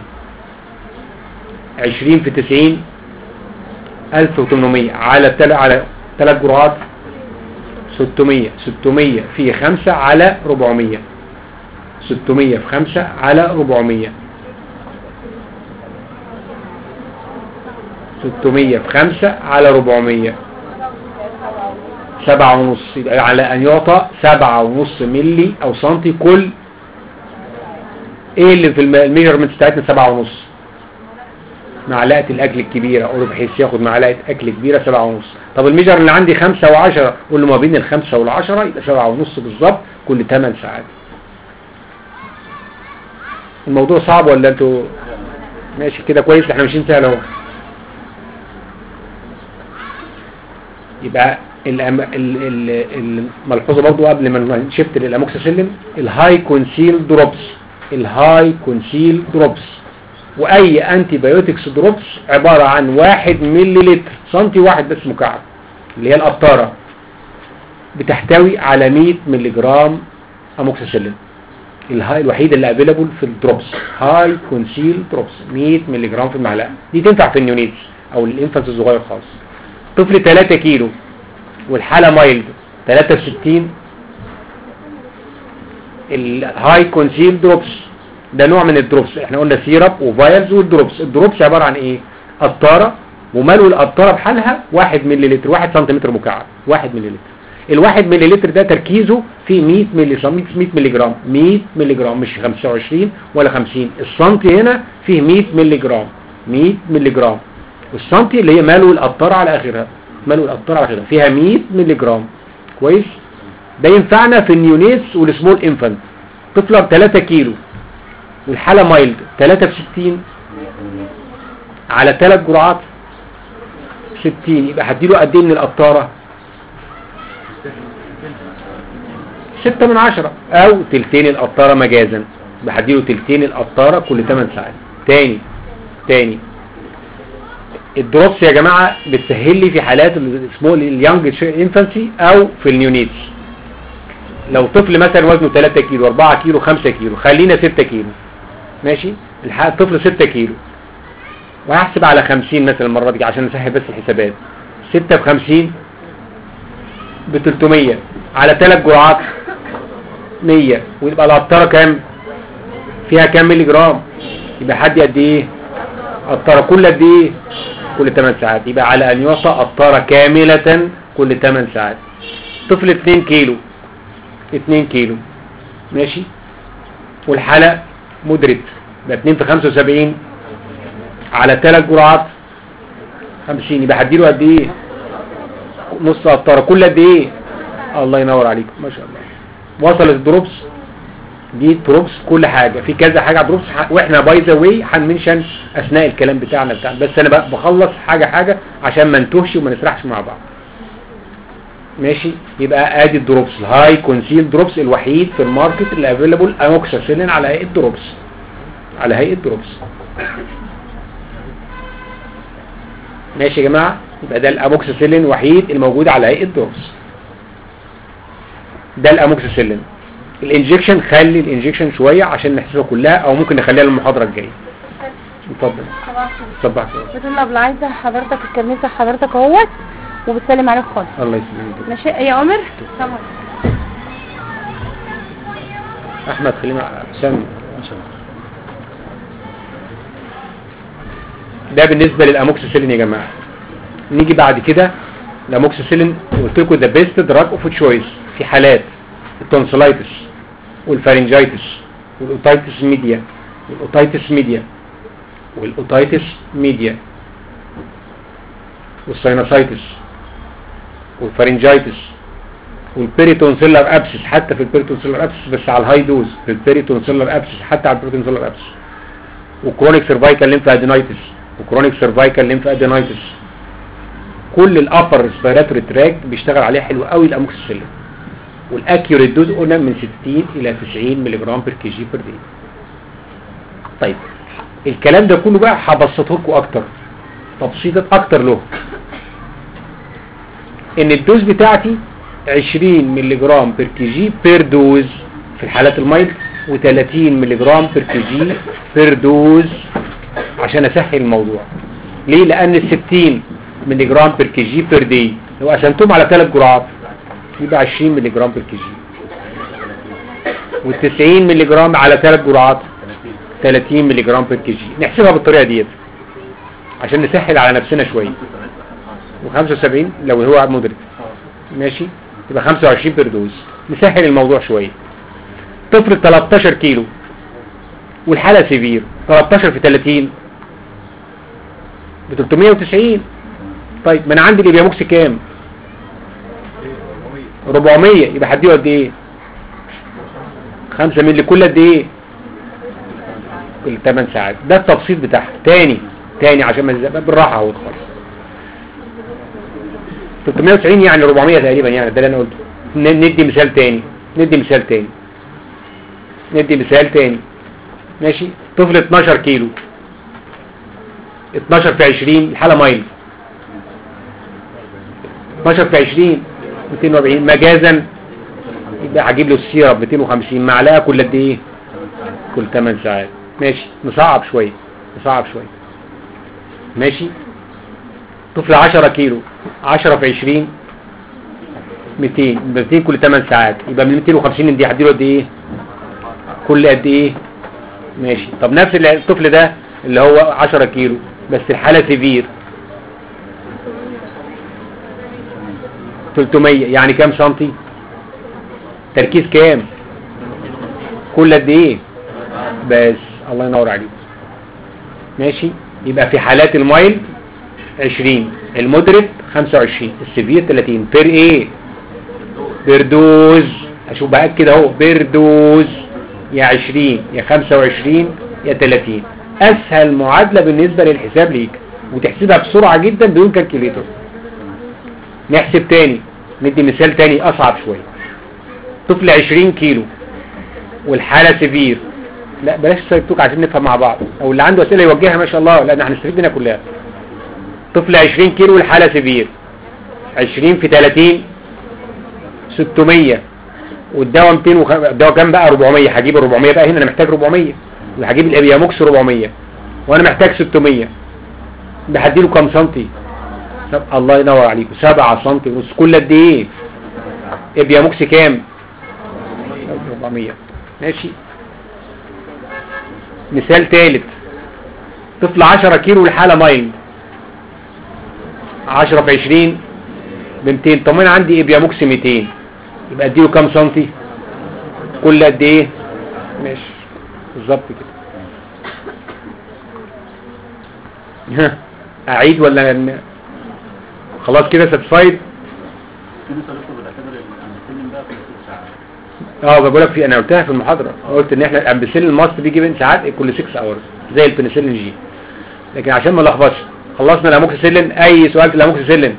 20 في 90 1800 على تل... على ثلاث جرعات 600 600 في 5 على 400 600 في 5 على 400 600 في 5 على 400 سبعة ونص يبقى على أن يعطى سبعة ونص ملي أو سنتي كل إيه اللي في الميجرمنت بتاعتنا سبعة ونص معلقة الأكل الكبيرة أقول له بحيث ياخد معلقة أكل كبيرة سبعة ونص طب الميجر اللي عندي خمسة وعشرة قول له ما بين الخمسة والعشرة يبقى سبعة ونص بالظبط كل 8 ساعات الموضوع صعب ولا انتوا ماشي كده كويس احنا ماشيين سهل اهو يبقى الأم... ال... ال... الملحوظه برضو قبل ما نشفت للاموكسيسيلين الهاي كونسيل دروبس الهاي كونسيل دروبس واي انتي بايوتكس دروبس عباره عن واحد ملي لتر سنتي واحد بس مكعب اللي هي القطاره بتحتوي على 100 ملي جرام اموكسيسيلين الهاي الوحيده اللي افيلابل في الدروبس هاي كونسيل دروبس 100 ملي جرام في المعلقه دي تنفع في النيونيتس او الانفانس الصغير خالص طفل 3 كيلو والحاله مايلد 63 الهاي كونسيل دروبس ده نوع من الدروبس احنا قلنا سيرب وفايلز والدروبس الدروبس عباره عن ايه قطاره وملو القطاره بحالها 1 ملي لتر 1 سنتيمتر مكعب 1 ملي لتر الواحد ملي لتر ده تركيزه في 100 ملي 100 ملي جرام 100 ملي جرام مش 25 ولا 50 السنتي هنا فيه 100 ملي جرام 100 ملي جرام والسنتي اللي هي مالو القطاره على اخرها مالو القطاره على اخرها فيها 100 ملي جرام كويس ده ينفعنا في النيونيتس والسمول انفانت طفله ب 3 كيلو والحاله مايلد 63 على 3 جرعات 60 يبقى هديله قد ايه من القطاره 6 من 10 او تلتين القطاره مجازا يبقى هديله تلتين القطاره كل 8 ساعات تاني تاني الدروبس يا جماعه بتسهل لي في حالات السمول اليانج انفانسي او في النيونيتس لو طفل مثلا وزنه 3 كيلو 4 كيلو 5 كيلو خلينا 6 كيلو ماشي الطفل 6 كيلو وهحسب على 50 مثلا المره دي عشان نسهل بس الحسابات 6 ب 50 ب 300 على 3 جرعات 100 ويبقى القطاره كام فيها كام ملي جرام يبقى حد قد ايه قطاره كل قد ايه كل 8 ساعات يبقى على ان يعطى قطاره كامله كل 8 ساعات طفل 2 كيلو 2 كيلو ماشي والحاله مدرك يبقى 2 في 75 على 3 جرعات 50 يبقى هديله قد ايه نص قطاره كل قد ايه الله ينور عليك ما شاء الله وصلت الدروبس دي دروبس كل حاجه في كذا حاجه على دروبس واحنا باي ذا واي هنمنشن اثناء الكلام بتاعنا بتاع بس انا بقى بخلص حاجه حاجه عشان ما نتوهش وما نسرحش مع بعض ماشي يبقى ادي الدروبس الهاي كونسيل دروبس الوحيد في الماركت اللي افيلابل اموكساسيلين على هيئه دروبس على هيئه دروبس ماشي يا جماعه يبقى ده الاموكساسيلين الوحيد الموجود على هيئه دروبس ده الاموكساسيلين الانجكشن خلي الانجكشن شويه عشان نحسبها كلها او ممكن نخليها للمحاضره الجايه اتفضل صباح الخير بتقول له عايزه حضرتك الكلمه حضرتك اهوت وبتسلم عليك خالص الله يسلمك ماشي يا عمر طبعا احمد خلينا عشان ده بالنسبه للاموكسيسيلين يا جماعه نيجي بعد كده الاموكسيسيلين قلت لكم ده بيست دراج اوف تشويس في حالات التونسلايتس والفارنجايتس والاوتايتس ميديا والاوتايتس ميديا والاوتايتس ميديا والساينوسايتس والفارنجايتس والبيريتونسيلر ابسس حتى في البيريتونسيلر ابسس بس على الهاي دوز في البيريتونسيلر ابسس حتى على البيريتونسيلر ابسس وكرونيك سيرفايكال ليمف ادينايتس وكرونيك سيرفايكال ليمف ادينايتس كل الابر ريسبيراتوري تراك بيشتغل عليه حلو قوي الاموكسيسيلين والاكيوريت دوز قلنا من 60 الى 90 ملي جرام بير كي جي بير دي طيب الكلام ده كله بقى هبسطه لكم اكتر تبسيطه اكتر له ان الدوز بتاعتي 20 ملي جرام بير كي جي بير دوز في الحالات المايل و30 ملي جرام بير كي جي بير دوز عشان اسهل الموضوع ليه لان ال 60 ملي جرام بير كي جي بير دي لو قسمتهم على ثلاث جرعات يبقى 20 ملي جرام بير كي جي وال90 ملي جرام على ثلاث جرعات 30 ملي جرام بير كي جي نحسبها بالطريقه ديت عشان نسهل على نفسنا شويه و75 لو هو مدرك ماشي يبقى 25 بير دوز نسهل الموضوع شويه طفل 13 كيلو والحاله سيفير 13 في 30 ب 390 طيب ما انا عندي الابياموكس كام 400 يبقى هديه قد ايه 5 مللي كل قد ايه كل 8 ساعات ده التبسيط بتاعها تاني تاني عشان ما نزق- بالراحه اهو خالص 390 يعني 400 تقريبا يعني ده اللي انا قلته ن- ندي مثال تاني ندي مثال تاني ندي مثال تاني ماشي طفل 12 كيلو 12 في 20 الحالة مايل 12 في 20 240 مجازا يبقى هجيب له السيرة ب 250 معلقة كل قد ايه كل 8 ساعات ماشي نصعب شوية نصعب شوية ماشي طفل 10 كيلو 10 في 20 200 يبقى 200 كل 8 ساعات يبقى من 250 دي هديله قد ايه كل قد ايه ماشي طب نفس ال- الطفل ده اللي هو 10 كيلو بس الحالة سيفير 300 يعني كام سنتي تركيز كام كل قد ايه بس الله ينور عليك ماشي يبقى في حالات المايل 20 المودريت 25 السيفير 30 بير ايه بيردوز اشوف بقى كده اهو بيردوز يا 20 يا 25 يا 30 اسهل معادلة بالنسبة للحساب ليك وتحسبها بسرعة جدا بدون كالكوليتر نحسب تاني ندي مثال تاني اصعب شوية طفل 20 كيلو والحالة سيفير لا بلاش سيبتوك عشان نفهم مع بعض او اللي عنده اسئلة يوجهها ما شاء الله لان هنستفيد منها كلها طفل 20 كيلو والحالة سيفير 20 في 30 600 والدواء 200 وخ... الدواء كام بقى 400 هجيب ال 400 بقى هنا انا محتاج 400 وهجيب الابياموكس 400 وانا محتاج 600 ده هديله كام سنتي طب الله ينور عليكم 7 سنتي ونص كل قد ايه ابياموكس كام 400 ماشي مثال ثالث طفل 10 كيلو الحاله مايل 10 في 20 ب 200 طب انا عندي ابياموكس 200 يبقى اديله كام سنتي كل قد ايه ماشي بالظبط كده ها اعيد ولا ن- خلاص كده ساتسفايد اه بقول لك في انا قلتها في المحاضره قلت ان احنا الامبسيلين الماست بيجي بين ساعات كل 6 اورز زي البنسلين جي لكن عشان ما نلخبطش خلصنا الاموكسيسيلين اي سؤال في الاموكسيسيلين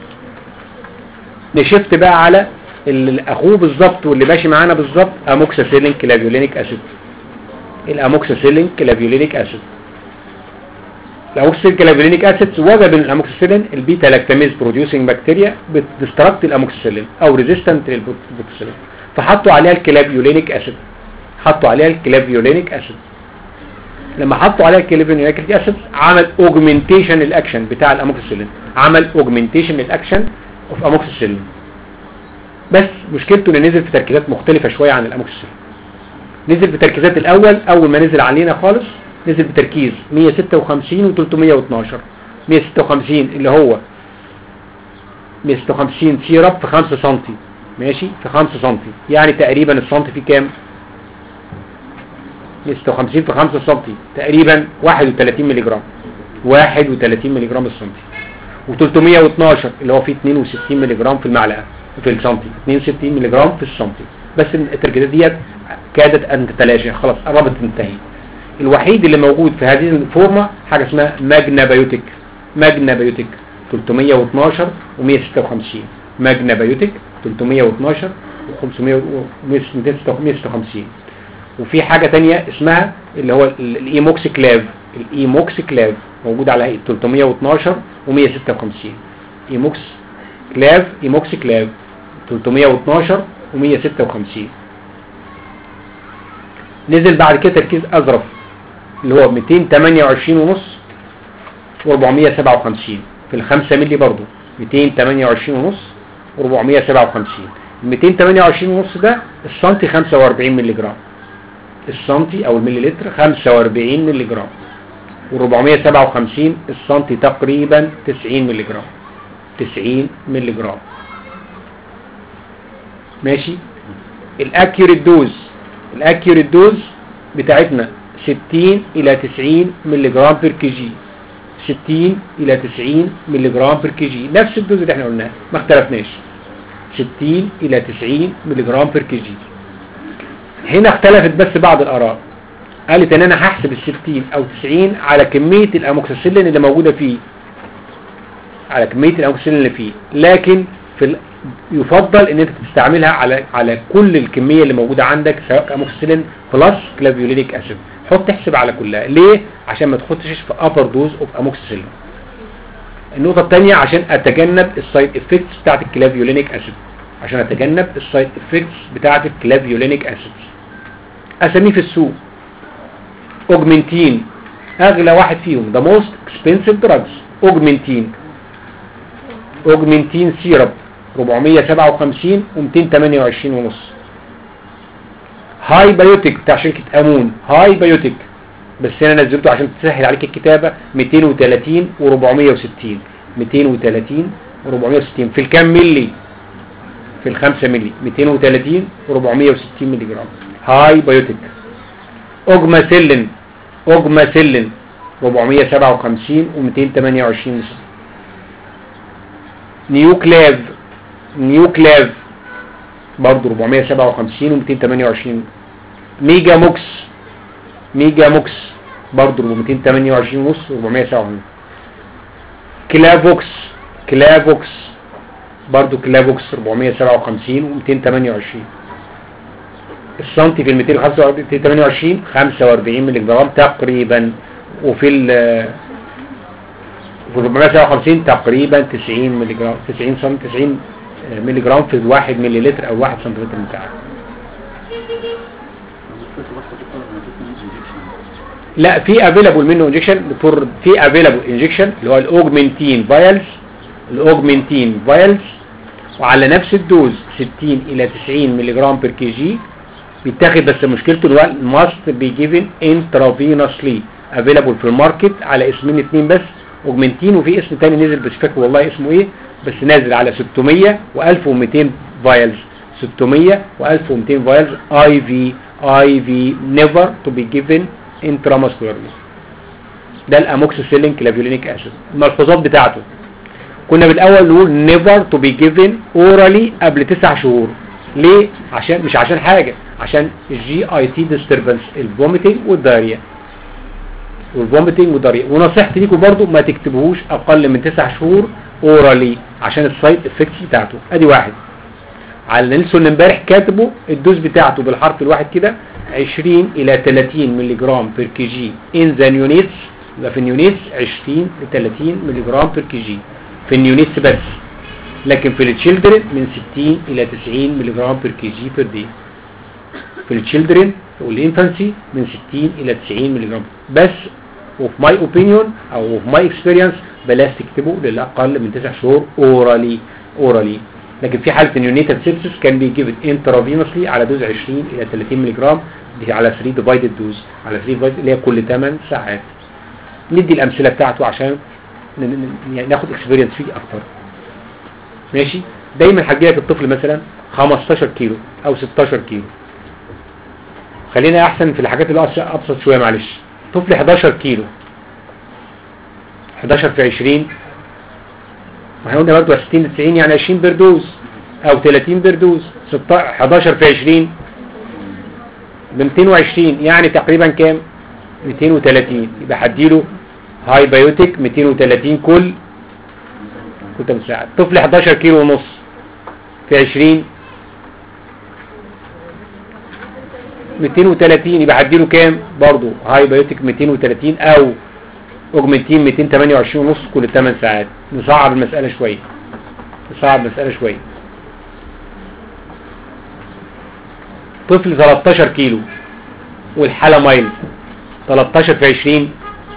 نشفت بقى على اللي اخوه بالظبط واللي ماشي معانا بالظبط اموكسيسيلين كلافيولينيك اسيد الاموكسيسيلين كلافيولينيك اسيد الاموكسيسيلين كلافيولينيك اسيد وجد ان الاموكسيسيلين البيتا لاكتاميز بروديوسنج بكتيريا بتستركت الاموكسيسيلين او ريزيستنت للبوكسيلين فحطوا عليها الكلافيولينيك اسيد حطوا عليها الكلافيولينيك اسيد لما حطوا عليها الكلافيولينيك اسيد عمل اوجمنتيشن الاكشن بتاع الاموكسيسيلين عمل اوجمنتيشن الاكشن اوف اموكسيسيلين بس مشكلته انه نزل في تركيزات مختلفة شوية عن الاموكسيسيلين نزل في تركيزات الاول اول ما نزل علينا خالص نزل بتركيز 156 و 312 156 اللي هو 156 سيرب في 5 سم ماشي في 5 سم يعني تقريبا السنتي فيه كام 156 في 5 سم تقريبا 31 ملي جرام 31 ملي جرام السنتي و312 اللي هو فيه 62 ملي جرام في المعلقه في السنتي 62 ملي جرام في السنتي بس التركيزات ديت كادت ان تتلاشى خلاص قربت تنتهي الوحيد اللي موجود في هذه الفورمه حاجه اسمها ماجنا بايوتيك ماجنا بايوتيك 312 و156 ماجنا بايوتيك 312 و556 وفي حاجة تانية اسمها اللي هو ال- الايموكس كلاف الايموكس كلاف موجود على هيئة 312 و156 ايموكس كلاف ايموكس كلاف 312 و156 نزل بعد كده تركيز أزرف اللي هو 228 ونص و457 في الخمسة ملي برضو 228 ونص و457 ال 228 ونص ده السنتي 45 ملي جرام السنتي او الملي لتر 45 ملي جرام و457 السنتي تقريبا 90 ملي جرام 90 ملي جرام ماشي الاكيوريت دوز الاكيوريت دوز بتاعتنا 60 الى 90 ملي جرام بير كي جي 60 الى 90 ملي جرام بير كي جي نفس الدوز اللي احنا قلناه ما اختلفناش 60 الى 90 ملي جرام بير كي جي هنا اختلفت بس بعض الاراء قالت ان انا هحسب ال 60 او 90 على كمية الاموكسيسيلين اللي موجودة فيه على كمية الاموكسيسيلين اللي فيه لكن في ال... يفضل ان انت تستعملها على على كل الكمية اللي موجودة عندك سواء اموكسيسيلين بلس كلافيولينيك اسيد حط تحسب على كلها ليه عشان ما تخشش في ابر دوز اوف اموكسيسيلين النقطة الثانية عشان اتجنب السايد افكتس بتاعت الكلافيولينيك اسيد عشان اتجنب السايد افكتس بتاعت الكلافيولينيك اسيد اساميه في السوق اوجمنتين اغلى واحد فيهم the most expensive drugs اوجمنتين اوجمنتين سيرب 457 و228 ونص هاي بايوتيك بتاع شركة امون هاي بايوتيك بس انا نزلته عشان تسهل عليك الكتابة 230 و460 230 و460 في الكام ملي في الخمسة ملي 230 و460 ملي جرام هاي بايوتيك اوجماسيلين اوجماسيلين 457 و228 نص نيوكلاف نيوكلاف برضه 457 و228 ميجا موكس ميجا موكس برضه 228 ونص و457 كلافوكس كلافوكس برضه كلافوكس 457 و228 السنتي في ال 228 45 مللي جرام تقريبا وفي ال في 457 تقريبا 90 مللي جرام 90 سم 90 مللي جرام في 1 مللي لتر او 1 سنتيمتر مكعب لا في افيلابل منه انجكشن دكتور في افيلابل انجكشن اللي هو الاوجمنتين فايلز الاوجمنتين فايلز وعلى نفس الدوز 60 الى 90 مللي جرام بير كي جي بيتاخد بس مشكلته اللي هو ماست بي جيفن انترافينوسلي افيلابل في الماركت على اسمين اتنين بس اوجمنتين وفي اسم تاني نزل بس فاكر والله اسمه ايه بس نازل على 600 و1200 فايلز 600 و1200 فايلز اي في اي في نيفر تو بي جيفن انتراماسكولارلي ده الاموكسيسيلين كلافيولينيك اسيد الملحوظات بتاعته كنا بالاول نقول نيفر تو بي جيفن اورالي قبل 9 شهور ليه عشان مش عشان حاجة عشان الجي اي تي ديستربنس الفوميتنج والداريا والفوميتنج والداريا ونصيحتي ليكم برضو ما تكتبوهوش اقل من 9 شهور اورالي عشان السايد افكتس بتاعته ادي واحد على نيلسون امبارح كاتبه الدوز بتاعته بالحرف الواحد كده 20 الى 30 مللي جرام بير كي جي ان ذا نيونيتس يبقى في النيونيتس 20 ل 30 مللي جرام بير كي جي في النيونيتس بس لكن في التشيلدرن من 60 الى 90 مللي جرام بير كي جي بير دي في التشيلدرن والانفانسي من 60 الى 90 مللي جرام بس وفي ماي اوبينيون او في ماي اكسبيرينس بلاش تكتبه للاقل من 9 شهور اورالي اورالي لكن في حاله النيونيتال سيبسس كان بيجيب انترافينوسلي على دوز 20 الى 30 مللي جرام دي على 3 ديفايدد دوز على 3 ديفايدد اللي هي كل 8 ساعات ندي الامثله بتاعته عشان يعني ناخد اكسبيرينس فيه اكتر ماشي دايما هتجيلك الطفل مثلا 15 كيلو او 16 كيلو خلينا احسن في الحاجات اللي ابسط شويه معلش طفل 11 كيلو 11 في 20 ما احنا قلنا برضه 60 90 يعني 20 بردوز او 30 بردوز 11 في 20 ب 220 يعني تقريبا كام 230 يبقى هديله هاي بايوتيك 230 كل كنت مساعد طفل 11 كيلو ونص في 20 230 يبقى هديله كام برضه هاي بايوتيك 230 او اوجمنتين 228 ونص كل 8 ساعات نصعب المسألة شوية نصعب المسألة شوية طفل 13 كيلو والحالة مايل 13 في 20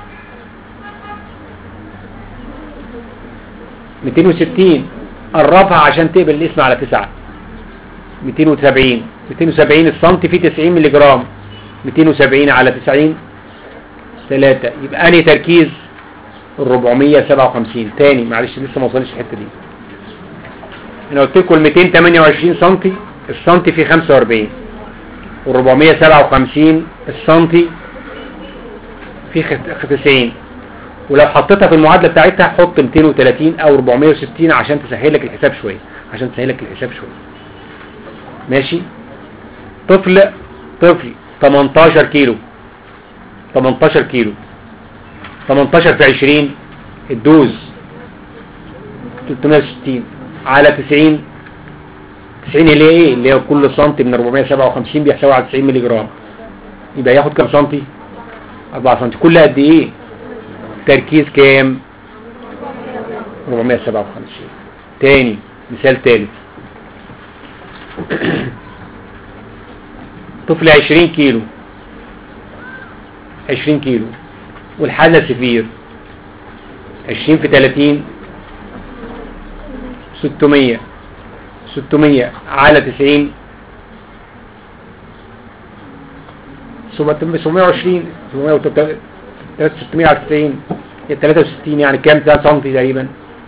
260 قربها عشان تقبل الاسم على 9 270 270 السنتي فيه 90 ملي جرام 270 على 90 3 يبقى انهي تركيز ال 457 تاني معلش لسه ما وصلش الحته دي انا قلت لكم ال 228 سم السنتي فيه 45 وال 457 السنتي فيه 90 ولو حطيتها في المعادله بتاعتها حط 230 او 460 عشان تسهل لك الحساب شويه عشان تسهل لك الحساب شويه ماشي طفل طفل 18 كيلو 18 كيلو 18 في 20 الدوز 360 على 90 90 اللي هي ايه اللي هي كل سنتي من 457 بيحتوي على 90 مللي جرام يبقى ياخد كام سنتي 4 سنتي كل قد ايه تركيز كام 457 تاني مثال تالت طفل 20 كيلو 20 كيلو والحالة سفير 20 في 30 600 600 على 90 720 600 على 90 هي 63 يعني كام 3 سم تقريبا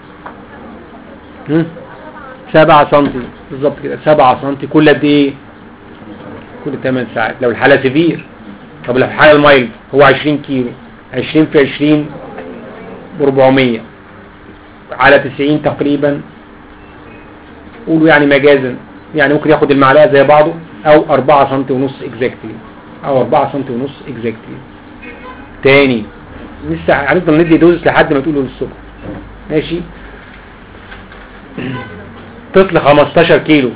7 سم بالظبط كده 7 سم كل قد ايه كل 8 ساعات لو الحاله سيفير طب لو الحاله المايل هو 20 كيلو 20 في 20 ب 400 على 90 تقريبا قولوا يعني مجازا يعني ممكن ياخد المعلقه زي بعضه او 4 سم ونص اكزاكتلي او 4 سم ونص اكزاكتلي تاني لسه هنفضل ندي دوز لحد ما تقولوا للصبح ماشي طفل 15 كيلو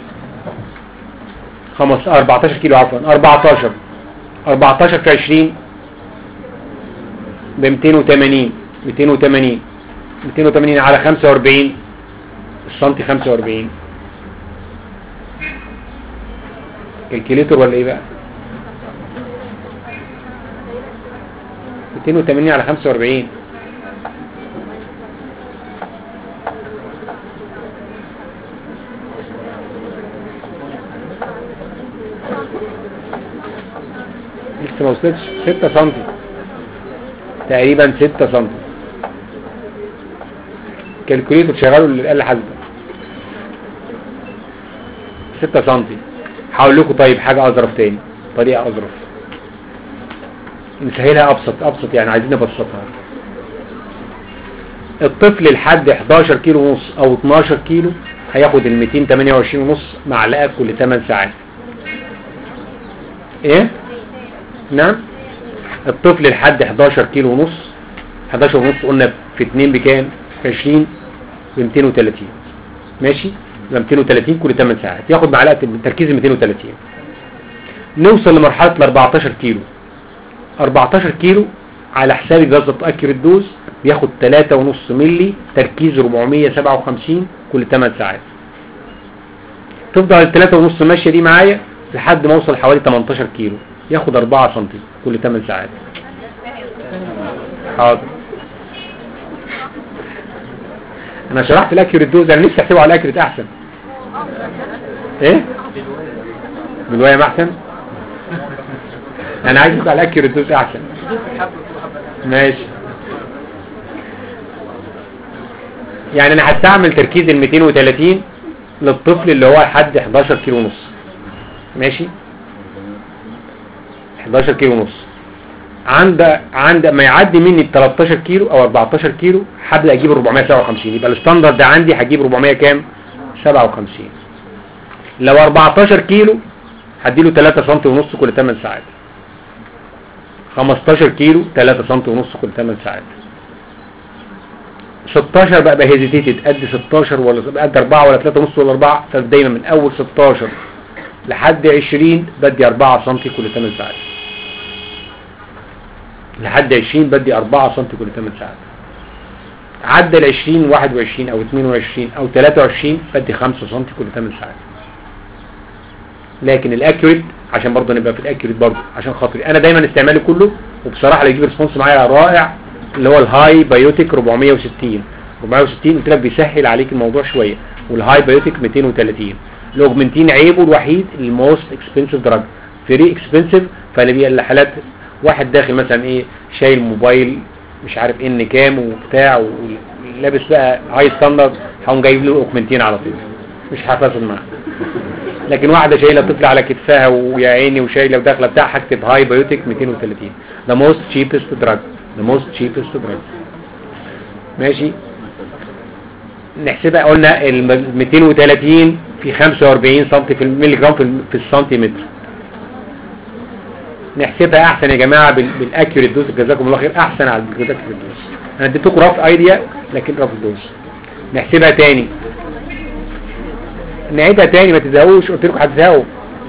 5 14 كيلو عفوا 14 14 في 20 ب 280 280 280 على 45 السنتي 45 كالكوليتر ولا ايه بقى 280 على 45 لسه ما وصلتش 6 سم تقريبا 6 سم كالكوليتر شغاله للآلة حاسبة 6 سم هقول لكم طيب حاجة أظرف تاني طريقة أظرف نسهلها أبسط أبسط يعني عايزين نبسطها الطفل لحد 11 كيلو ونص أو 12 كيلو هياخد ال 228 ونص معلقة كل 8 ساعات ايه نعم الطفل لحد 11 كيلو ونص 11 ونص قلنا في 2 بكام في 20 ب 230 ماشي يبقى 230 كل 8 ساعات ياخد معلقه تركيز 230 نوصل لمرحله ال 14 كيلو 14 كيلو على حساب جهاز اكيوريت دوز بياخد 3.5 مللي تركيز 457 كل 8 ساعات تفضل ال 3.5 ماشيه دي معايا لحد ما اوصل حوالي 18 كيلو ياخد 4 سم كل 8 ساعات حاضر انا شرحت الاكيوريت دوز انا نفسي احسبه على الاكيوريت احسن ايه بالوايم احسن انا عايز على الاكيوريت دوز احسن ماشي يعني انا هستعمل تركيز ال 230 للطفل اللي هو لحد 11 كيلو ونص ماشي 11 كيلو ونص عند عند ما يعدي مني ال 13 كيلو او 14 كيلو هبدا اجيب 457 يبقى الستاندرد ده عندي هجيب 400 كام 57 لو 14 كيلو هديله 3 سم ونص كل 8 ساعات 15 كيلو 3 سم ونص كل 8 ساعات 16 بقى هيزيتيتد قد 16 ولا قد 4 ولا 3 ونص ولا 4 فدايما من اول 16 لحد 20 بدي 4 سم كل 8 ساعات لحد 20 بدي 4 سم كل 8 ساعات عدى ال 20 21 او 22 او 23 بدي 5 سم كل 8 ساعات لكن الاكيوريت عشان برضه نبقى في الاكيوريت برضه عشان خاطري انا دايما استعمالي كله وبصراحه اللي يجيب ريسبونس معايا رائع اللي هو الهاي بايوتيك 460 460 قلت لك بيسهل عليك الموضوع شويه والهاي بايوتيك 230 الاوجمنتين عيبه الوحيد الموست اكسبنسيف دراج فيري اكسبنسيف فاللي الحالات واحد داخل مثلا ايه شايل موبايل مش عارف ان كام وبتاع ولابس بقى هاي ستاندرد هقوم جايب له اوجمنتين على طول مش هفاصل معاه لكن واحده شايله طفل على كتفها ويا عيني وشايله وداخله بتاع هكتب هاي بايوتيك 230 ده موست تشيبست دراج ده موست تشيبست دراج ماشي نحسبها قلنا ال 230 في 45 سم في الملي جرام في, في السنتيمتر نحسبها احسن يا جماعه بال- بالاكيوريت دوز جزاكم الله خير احسن على الاكيوريت دوز انا اديتكم رف ايديا لكن رف دوز نحسبها تاني نعيدها تاني ما تزهقوش قلت لكم هتزهقوا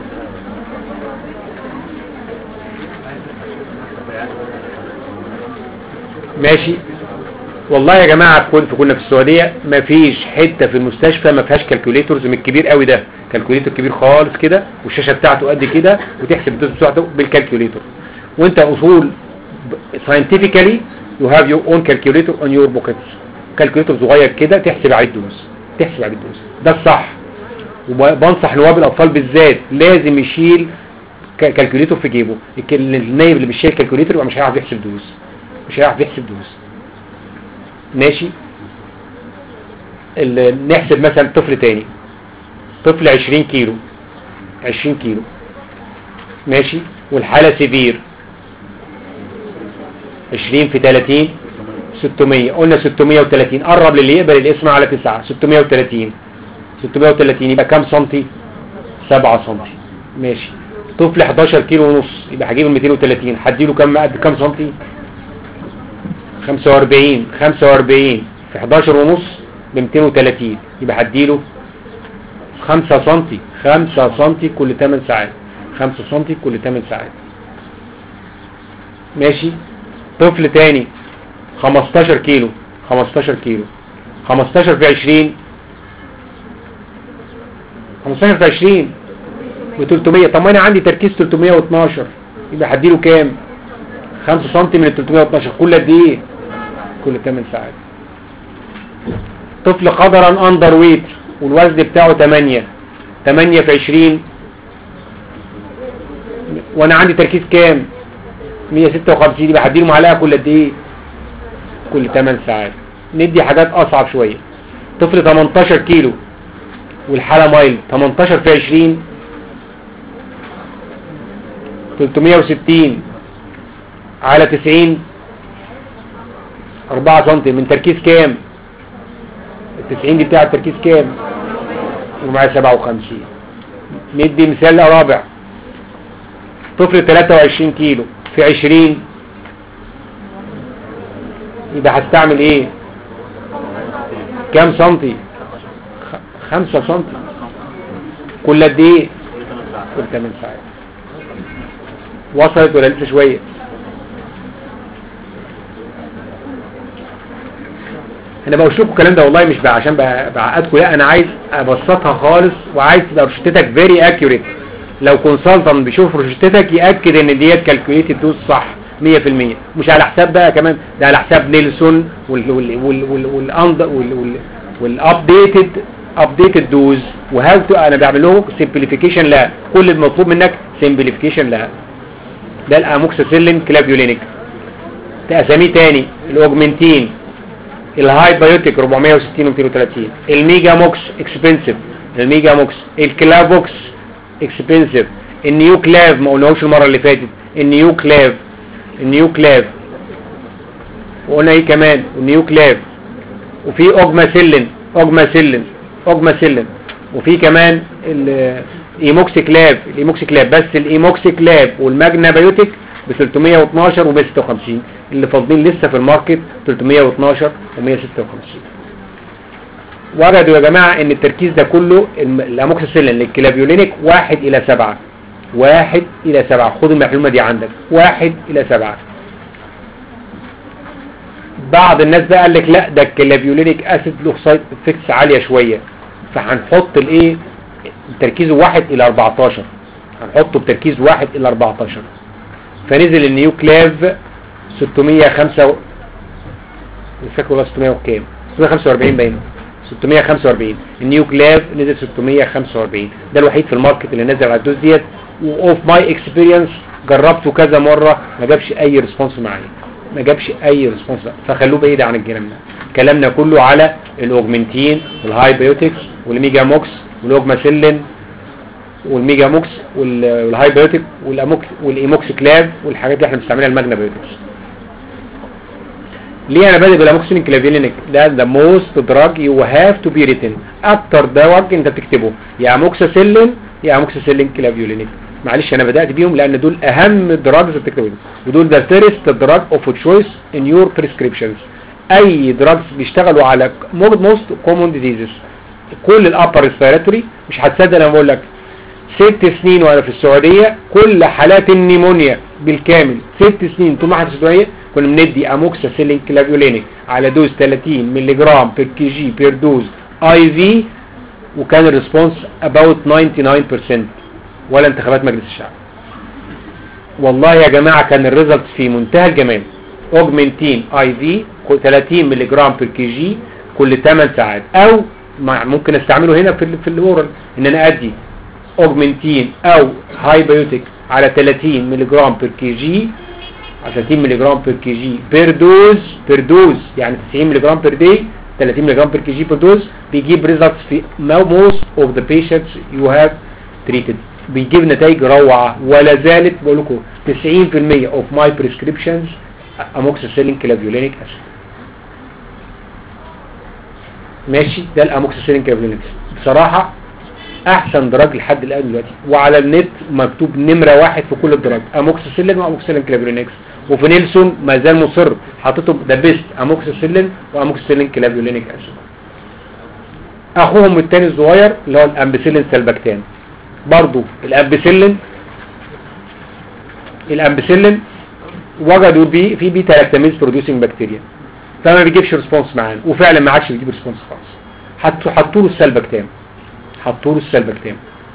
ماشي والله يا جماعه كنت كنا في السعوديه ما فيش حته في المستشفى ما فيهاش كالكوليتورز من الكبير قوي ده كالكوليتور كبير خالص كده والشاشه بتاعته قد كده وتحسب الدوز بتاعته بالكالكوليتور وانت اصول scientifically you have your own calculator on your pockets كالكوليتور صغير كده تحسب عليه الدوز تحسب عليه الدوز ده الصح وبنصح نواب الاطفال بالذات لازم يشيل ك- كالكوليتور في جيبه الك- النايب اللي مش شايل كالكوليتور يبقى مش هيعرف يحسب دوز مش هيعرف يحسب دوز ماشي ال- نحسب مثلا طفل تاني طفل 20 كيلو 20 كيلو ماشي والحالة سيفير 20 في 30 600 قلنا 630 قرب للي يقبل الاسم على 9 630 630 يبقى كام سنتي 7 سنتي ماشي طفل 11 كيلو ونص يبقى هجيب ال 230 هديله كام قد كام سنتي 45 45 في 11 ونص ب 230 يبقى هديله 5 سنتي 5 سنتي كل 8 ساعات 5 سنتي كل 8 ساعات ماشي طفل تاني 15 كيلو 15 كيلو 15 في 20 15 في 20 ب 300 طب ما انا عندي تركيز 312 يبقى هديله كام 5 سم من ال 312 كل قد ايه كل 8 ساعات طفل قدرا اندر ويت والوزن بتاعه 8 8 في 20 وانا عندي تركيز كام 156 يبقى هديله معلقه كل قد ايه كل 8 ساعات ندي حاجات اصعب شويه طفل 18 كيلو والحاله مايل 18 في 20 360 على 90 4 سم من تركيز كام ال 90 دي بتاع التركيز كام ومعاه 57 ندي مثال رابع طفل 23 كيلو في 20 يبقى هستعمل ايه كام سنتي خ- خمسة سنتي كل قد ايه كل 8 ساعات وصلت ولا لسه شويه انا بقول لكم الكلام ده والله مش بقى عشان بقى- بعقدكم لا انا عايز ابسطها خالص وعايز تبقى روشتتك فيري اكيوريت لو كونسلتنت بيشوف روشتتك ياكد ان ديت كالكوليتد دوز صح 100% مش على حساب بقى كمان ده على حساب نيلسون وال وال وال وال وال وال وال والابديتد ابديتد دوز وهاو تو انا بعمل له سمبليفيكيشن لا كل المطلوب منك سمبليفيكيشن لا ده الاموكسيسيلين كلافيولينيك اساميه تاني الاوجمنتين الهاي بايوتيك 460 و 230 الميجا موكس اكسبنسيف الميجا موكس الكلافوكس اكسبنسيف النيو كلاف ما قلناهوش المره اللي فاتت النيو كلاف النيو كلاف وقلنا ايه كمان النيو كلاف وفي اوجماسيلين اوجماسيلين اوجماسيلين وفي كمان الايموكسيكلاف الايموكسيكلاف بس الايموكسيكلاف والماجنا بايوتيك ب 312 و 156 اللي فاضلين لسه في الماركت 312 و 156 وجدوا يا جماعة ان التركيز ده كله الم- الاموكسيسيلين للكلافيولينيك واحد الى سبعة واحد الى سبعة خد المعلومة دي عندك واحد الى سبعة بعض الناس بقى قال لك لا ده الكلافيولينيك اسيد له سايد افكتس عالية شوية فهنحط الايه تركيزه واحد الى 14 هنحطه بتركيز واحد الى 14 فنزل النيو كلاف 605 و- مش فاكر والله 600 وكام 645 باين 645 النيو كلاف نزل 645 ده الوحيد في الماركت اللي نزل على الدوز ديت واوف ماي اكسبيرينس جربته كذا مره ما جابش اي ريسبونس معايا ما جابش اي ريسبونس فخلوه بعيد عن الكلام ده كلامنا كله على الاوجمنتين والهاي بايوتكس والميجا موكس والاوجماسيلين والميجا موكس وال- والهاي بايوتيك والاموكس والايموكس كلاب والحاجات اللي احنا بنستعملها الماجنا بايوتكس ليه انا بادئ بالاموكسيلين كلافيلينيك ده ذا موست دراج يو هاف تو بي ريتن اكتر دواء انت بتكتبه يا اموكسيسيلين يا اموكسيسيلين كلافيولينيك معلش انا بدات بيهم لان دول اهم دراجز بتكتبهم ودول ذا فيرست دراج اوف تشويس ان يور بريسكريبشنز اي دراجز بيشتغلوا على موست كومون ديزيزز كل الابر ريسبيراتوري مش هتصدق لما بقول لك ست سنين وانا في السعوديه كل حالات النيمونيا بالكامل ست سنين طول ما احنا في السعوديه كنا بندي اموكساسيلين كلافيولينيك على دوز 30 مللي جرام بير كي جي بير دوز اي في وكان الريسبونس اباوت 99% ولا انتخابات مجلس الشعب والله يا جماعه كان الريزلت في منتهى الجمال اوجمنتين اي في 30 مللي جرام بير كي جي كل 8 ساعات او مع- ممكن استعمله هنا في ال- في الاورال ان انا ادي اوجمنتين او هاي بايوتيك على 30 مللي جرام بير كي جي على 30 مللي جرام بير كي جي بير دوز بير دوز يعني 90 مللي جرام بير داي 30 مللي جرام بير كي جي بير دوز بيجيب ريزلتس في most of the patients you have treated بيجيب نتائج روعة ولا زالت بقول لكم 90% of my prescriptions amoxicillin clavulanic acid ماشي ده الاموكسيسيلين كلافولينكس بصراحة احسن دراج لحد الان دلوقتي وعلى النت مكتوب نمرة واحد في كل الدراج اموكسيسيلين واموكسيسيلين كلافولينكس وفي نيلسون ما زال مصر حاططهم ذا بيست اموكسيسيلين واموكسيسيلين كلافولينيك اسيد اخوهم التاني الصغير اللي هو الامبسيلين سلبكتان برضو الامبسيلين الامبسيلين وجدوا بي في بيتا لاكتاميز بروديوسنج بكتيريا فما بيجيبش ريسبونس معانا وفعلا ما عادش بيجيب ريسبونس خالص حطوا حطوا له السلبكتام حطوا له السلبكتام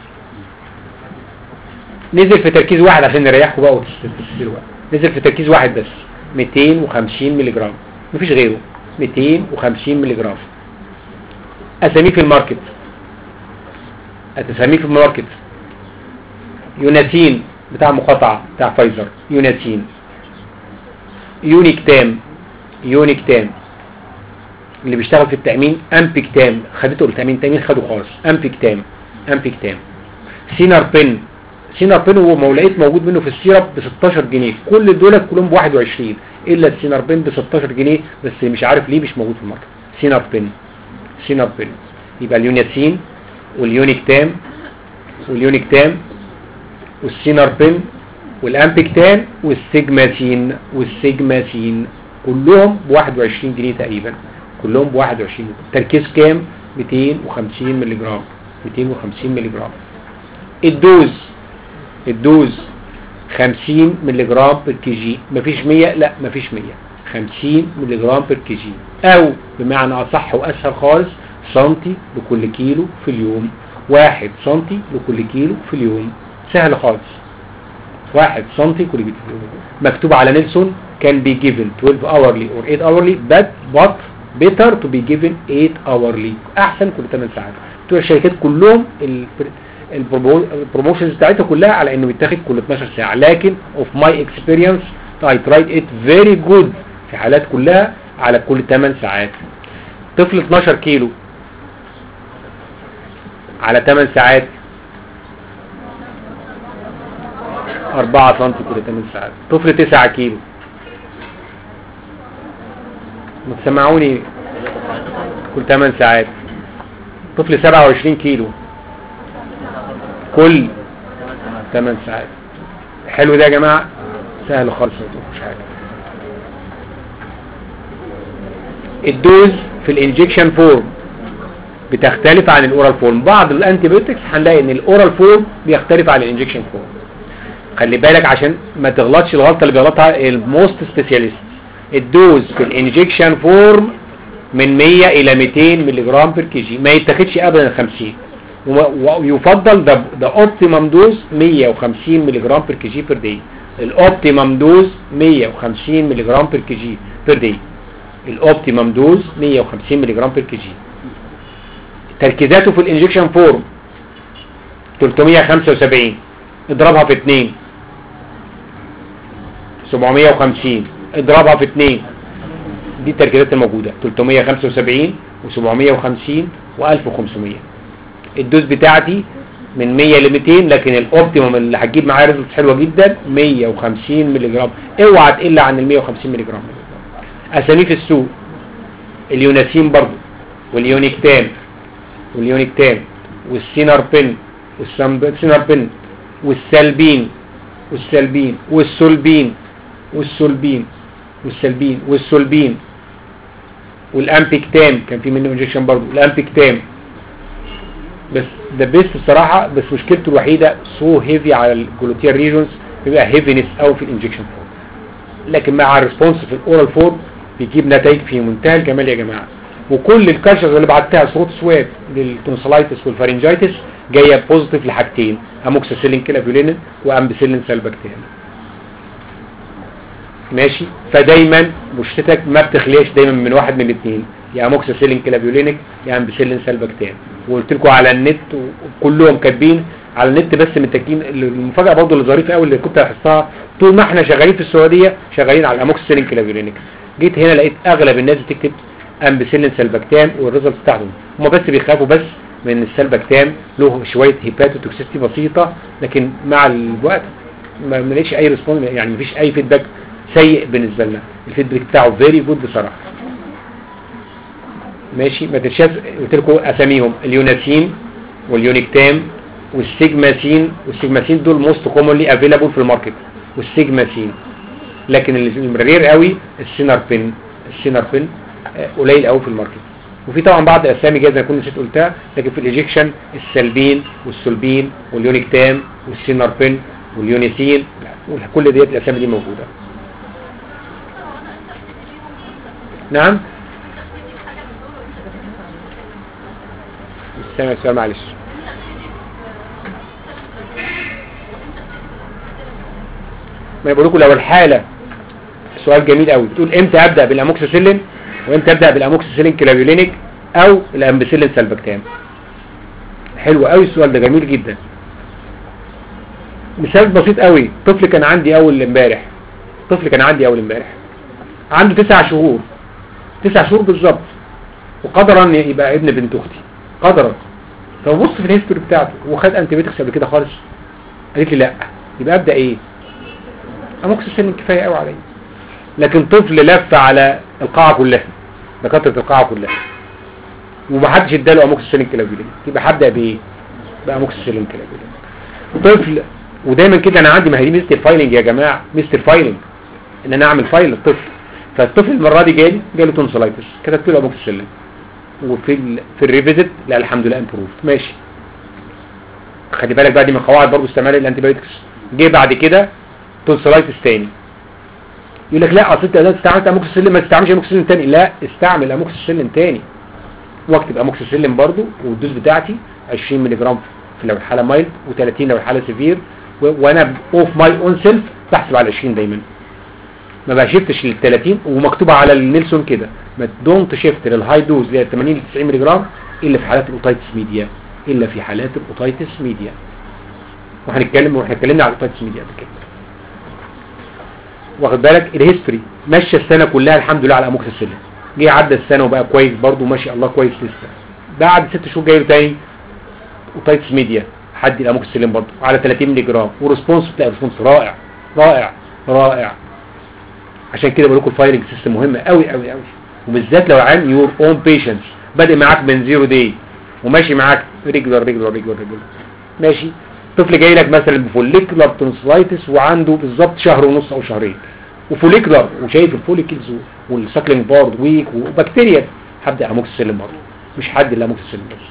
نزل في تركيز واحد عشان نريحكم بقى وتستفيدوا بقى نزل في تركيز واحد بس 250 مللي جرام مفيش غيره 250 مللي جرام اساميه في الماركت اساميه في الماركت يوناتين بتاع مقاطعة بتاع فايزر يوناتين يونيكتام يونيكتام اللي بيشتغل في التأمين امبيكتام خدته التأمين تأمين خده خالص امبيكتام امبيكتام سيناربين سيناربين هو مولقيت موجود منه في السيرب ب 16 جنيه كل دول كلهم ب 21 الا السيناربين ب 16 جنيه بس مش عارف ليه مش موجود في الماركت سيناربين سيناربين يبقى اليونياتين واليونيكتام واليونيكتام والسيناربين والامبيكتان والسيجماتين والسيجماتين كلهم ب 21 جنيه تقريبا كلهم ب 21 تركيز كام 250 مللي جرام 250 مللي جرام الدوز الدوز 50 مللي جرام بر كي جي مفيش 100 لا مفيش 100 50 مللي جرام بر كي جي او بمعنى اصح واسهل خالص سنتي لكل كيلو في اليوم واحد سنتي لكل كيلو في اليوم سهل خالص واحد سنتي كل كيلو في اليوم مكتوب على نيلسون can be given 12 hourly or 8 hourly but but better to be given 8 hourly احسن كل 8 ساعات بتوع الشركات كلهم ال- البرومو- البروموشنز بتاعتها كلها على انه بيتاخد كل 12 ساعة لكن of my experience I tried it very good في حالات كلها على كل 8 ساعات طفل 12 كيلو على 8 ساعات 4 سم كل 8 ساعات طفل 9 كيلو ما تسمعوني كل 8 ساعات طفل 27 كيلو كل 8 ساعات حلو ده يا جماعة سهل خالص مش حاجة الدوز في الانجكشن فورم بتختلف عن الاورال فورم بعض الانتيبيوتكس هنلاقي ان الاورال فورم بيختلف عن الانجكشن فورم خلي بالك عشان ما تغلطش الغلطه اللي بيغلطها الموست سبيشاليست الدوز في الانجكشن فورم من 100 الى 200 مللي جرام بير كي جي ما يتاخدش ابدا 50 و- ويفضل ده ده اوبتيمم دوز 150 مللي جرام بير كي جي بير داي الاوبتيمم دوز 150 مللي جرام بير كي جي بير داي الاوبتيمم دوز 150 مللي جرام بير كي جي تركيزاته في الانجكشن فورم 375 اضربها في 2 750 اضربها في 2 دي التركيزات الموجودة 375 و750 و1500 الدوز بتاعتي من 100 ل 200 لكن الاوبتيموم اللي هتجيب معايا ريزلت حلوه جدا 150 مللي جرام اوعى تقل عن ال 150 مللي جرام اساميه في السوق اليوناسين برضو واليونيكتان واليونيكتان والسيناربين والسيناربين والسلبين والسلبين والسلبين والسلبين والسلبين والسلبين والامبيكتام كان في منه انجكشن برضه الامبيكتام بس ده بيست بصراحة بس مشكلته الوحيدة سو هيفي على الجلوتيال ريجونز بيبقى هيفينس قوي في الانجكشن فورم لكن مع الريسبونس في الاورال فورم بيجيب نتائج في منتهى الجمال يا جماعة وكل الكالشرز اللي بعتها صوت سواب للتونسلايتس والفارنجايتس جايه بوزيتيف لحاجتين اموكسيسيلين كلافيولين وامبيسيلين سالبكتين ماشي فدايما مشتتك ما بتخليش دايما من واحد من الاثنين يا اموكسيسيلين كلافيولينيك يا امبيسيلين سالبكتين وقلت لكم على النت وكلهم كاتبين على النت بس متكين المفاجاه برضو اللي ظريفه قوي اللي كنت لاحظتها طول ما احنا شغالين في السعوديه شغالين على الاموكسيسيلين كلافيولينيك جيت هنا لقيت اغلب الناس بتكتب امبيسيلين سالبكتام والريزلت بتاعهم هم بس بيخافوا بس من السالبكتام له شويه هيباتوتوكسيستي بسيطه لكن مع الوقت ما ما لقيتش اي ريسبونس يعني مفيش اي فيدباك سيء بالنسبه لنا الفيدباك بتاعه فيري جود بصراحه ماشي ما تنساش قلت لكم اساميهم اليوناسين واليونيكتام والسيجماسين والسيجماسين دول موست كومونلي افيلابل في الماركت والسيجماسين لكن الرير قوي السيناربين السيناربين آه، قليل قوي في الماركت وفي طبعا بعض الاسامي جايزه اكون نسيت قلتها لكن في الايجكشن السلبين والسلبين واليونيكتام والسيناربين واليونيسين كل ديت الاسامي دي موجوده نعم سامع السؤال معلش ما بقول لكم لو الحاله سؤال جميل قوي تقول امتى ابدا بالاموكسيسيلين وامتى ابدا بالاموكسيسيلين كلافيولينيك او الامبيسيلين سالبكتام حلو قوي السؤال ده جميل جدا مثال بسيط قوي طفل كان عندي اول امبارح طفل كان عندي اول امبارح عنده تسع شهور تسع شهور بالظبط وقدرا يبقى ابن بنت اختي قدرا فبص في الهيستوري بتاعته وخد انتيبيوتكس قبل كده خالص قالت لي لا يبقى ابدا ايه اموكسيسيلين كفايه قوي عليا لكن طفل لف على القاعه كلها دكاتره القاعه كلها ومحدش اداله اموكسيسيلين كلافيولين يبقى هبدا بايه باموكسيسيلين كلافيولين طفل ودايما كده انا عندي ما هي دي ميزه الفايلنج يا جماعه ميزه الفايلنج ان انا اعمل فايل للطفل فالطفل المره دي جالي جاله تونسلايتس كتبت له اموكسيسيلين وفي ال... في الريفيزيت لا الحمد لله امبروف ماشي خلي بالك بقى دي من قواعد برضه استعمال الانتيبيوتكس جه بعد كده تونسلايتس تاني يقول لك لا اصل انت لازم استعملت اموكسيسيلين ما تستعملش اموكسيسيلين تاني لا استعمل اموكسيسيلين تاني واكتب اموكسيسيلين برضه والدوز بتاعتي 20 مللي جرام في لو الحاله مايلد و30 لو الحاله سيفير و... وانا اوف ماي اون سيلف بحسب على 20 دايما ما بشفتش لل 30 ومكتوبه على النيلسون كده ما دونت شيفت للهاي دوز اللي هي 80 ل 90 مللي جرام الا في حالات الاوتايتس ميديا الا في حالات الاوتايتس ميديا وهنتكلم واحنا اتكلمنا على الاوتايتس ميديا قبل كده واخد بالك الهيستوري ماشيه السنه كلها الحمد لله على اموكسيسيلين جه عدى السنه وبقى كويس برضه ما شاء الله كويس لسه بعد ست شهور جاي له تاني اوتايتس ميديا حد الاموكسيسيلين برضه على 30 مللي جرام وريسبونس بتاع ريسبونس رائع رائع رائع عشان كده بقول لكم الفايلنج سيستم مهم قوي قوي قوي وبالذات لو عن يور اون بيشنتس بادئ معاك من زيرو داي وماشي معاك ريجولار ريجولار ريجولار ريجولار ماشي طفل جاي لك مثلا بفوليكولار تونسلايتس وعنده بالظبط شهر ونص او شهرين وفوليكولار وشايف الفوليكلز والساكلينج بارد ويك وبكتيريا هبدا اموكسيسيلين برضه مش حد الا اموكسيسيلين بس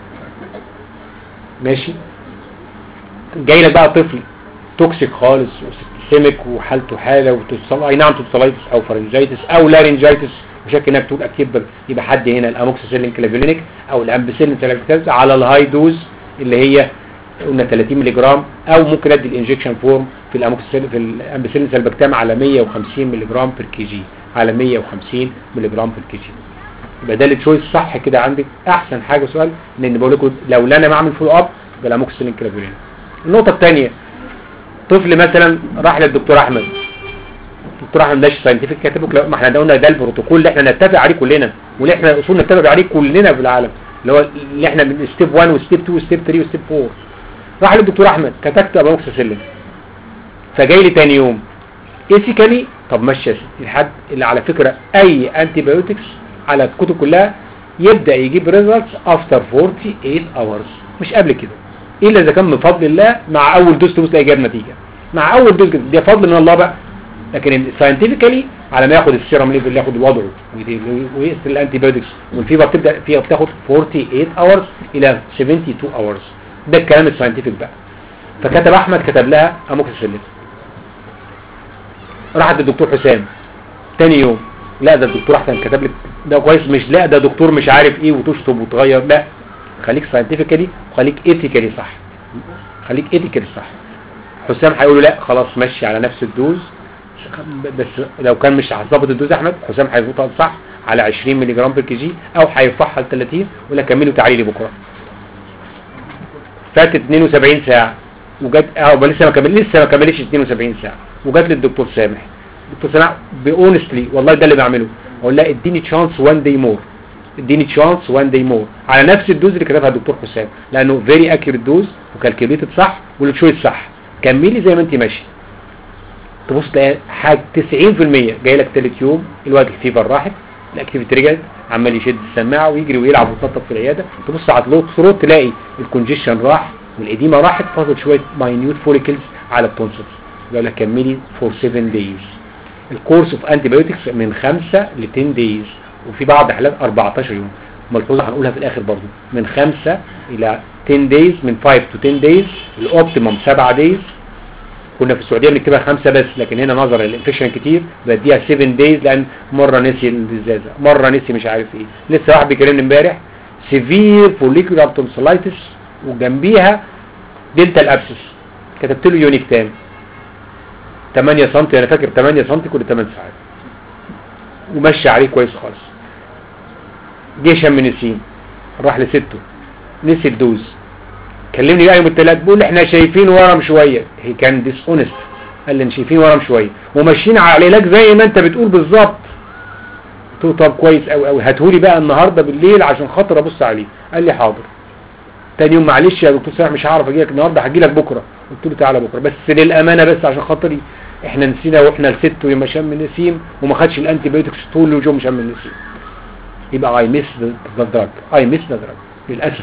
ماشي جاي لك بقى طفل توكسيك خالص وسيستميك وحالته حاله وتصل اي نعم توتسلايتس او فرنجايتس او لارنجايتس وشك انها بتقول اكتب يبقى حد هنا الاموكسيسيلين كلافيولينيك او الامبيسيلين سيلكتاز على الهاي دوز اللي هي قلنا 30 مللي جرام او ممكن ادي الانجكشن فورم في الاموكسيسيلين في الامبيسيلين سلبكتام على 150 مللي جرام بير كي جي على 150 مللي جرام بير كي جي يبقى ده التشويس صح كده عندك احسن حاجه سؤال لان بقول لكم لو انا بعمل فولو اب يبقى الاموكسيسيلين كلافيولينيك النقطه الثانيه طفل مثلا راح للدكتور احمد الدكتور احمد ماشي ساينتفك كاتب لك ما احنا قلنا ده البروتوكول اللي احنا نتفق عليه كلنا واللي احنا اصول نتفق عليه كلنا في العالم اللي هو اللي احنا من ستيب 1 وستيب 2 وستيب 3 وستيب 4 راح للدكتور احمد كتبت اموكسيسيلين فجاي لي تاني يوم ايثيكالي طب ماشي يا سيدي الحد اللي على فكره اي انتي بايوتكس على الكتب كلها يبدا يجيب ريزلتس افتر 48 اورز مش قبل كده الا اذا كان بفضل الله مع اول دوز تبص تلاقي جاب نتيجه مع اول دوز ده فضل من الله بقى لكن ساينتفكالي على ما ياخد السيرم ليفل ياخد وضعه ويقيس الانتي بايوتكس والفيبر بتبدا فيها بتاخد 48 اورز الى 72 اورز ده الكلام الساينتفك بقى فكتب احمد كتب لها اموكسيسيلين راحت للدكتور حسام تاني يوم لا ده الدكتور احسن كتب لك ده كويس مش لا ده دكتور مش عارف ايه وتشطب وتغير لا خليك ساينتفكالي وخليك ايثيكالي صح خليك ايثيكالي صح حسام هيقول له لا خلاص مشي على نفس الدوز بس لو كان مش هظبط الدوز احمد حسام هيظبطها صح على 20 مللي جرام بر كي جي او هيرفعها ل 30 ولا كملوا تعالي لي بكره فاتت 72 ساعه وجت اه بل لسه ما كمل لسه ما كملتش 72 ساعه وجت للدكتور سامح دكتور سامح باونستلي والله ده اللي بعمله اقول لها اديني تشانس وان داي مور اديني تشانس وان داي مور على نفس الدوز اللي كتبها الدكتور حسام لانه فيري اكيوريت دوز وكالكوليتد صح والتشويس صح كملي زي ما انت ماشي تبص تلاقي حاجه 90% جاي لك ثالث يوم الوجه فيفر راحت الاكتيفيتي رجعت عمال يشد السماعه ويجري ويلعب ويتنطط في العياده تبص على الثروت ثروت تلاقي الكونجيشن راح والاديمه راحت فاضل شويه ماينيوت فوليكلز على التونسلز يقول لك كملي فور 7 دايز الكورس اوف انتي بايوتكس من 5 ل 10 دايز وفي بعض حالات 14 يوم ملحوظه هنقولها في الاخر برضو من 5 الى 10 دايز من 5 تو 10 دايز الاوبتيمم 7 دايز كنا في السعوديه بنكتبها خمسة بس لكن هنا نظرا للانفكشن كتير بديها 7 دايز لان مره نسي الازازه مره نسي مش عارف ايه لسه واحد بيكلمني امبارح سيفير فوليكولار تونسلايتس وجنبيها دنتال ابسس كتبت له يونيكتام 8 سم انا فاكر 8 سم كل 8 ساعات ومشي عليه كويس خالص جه شم نسيم راح لسته نسي الدوز كلمني بقى يوم الثلاث بيقول احنا شايفين ورم شويه هي كان ديس اونست قال لي شايفين ورم شويه وماشيين على العلاج زي ما انت بتقول بالظبط قلت له طب كويس قوي قوي هاتهولي بقى النهارده بالليل عشان خاطر ابص عليه قال لي حاضر تاني يوم معلش يا دكتور سامح مش هعرف اجي لك النهارده هجي لك بكره قلت له تعالى بكره بس للامانه بس عشان خاطري احنا نسينا واحنا لست يوم شم النسيم وما خدش الانتي بايوتكس طول اليوم شم النسيم يبقى اي ميس ذا دراج اي ميس ذا دراج للاسف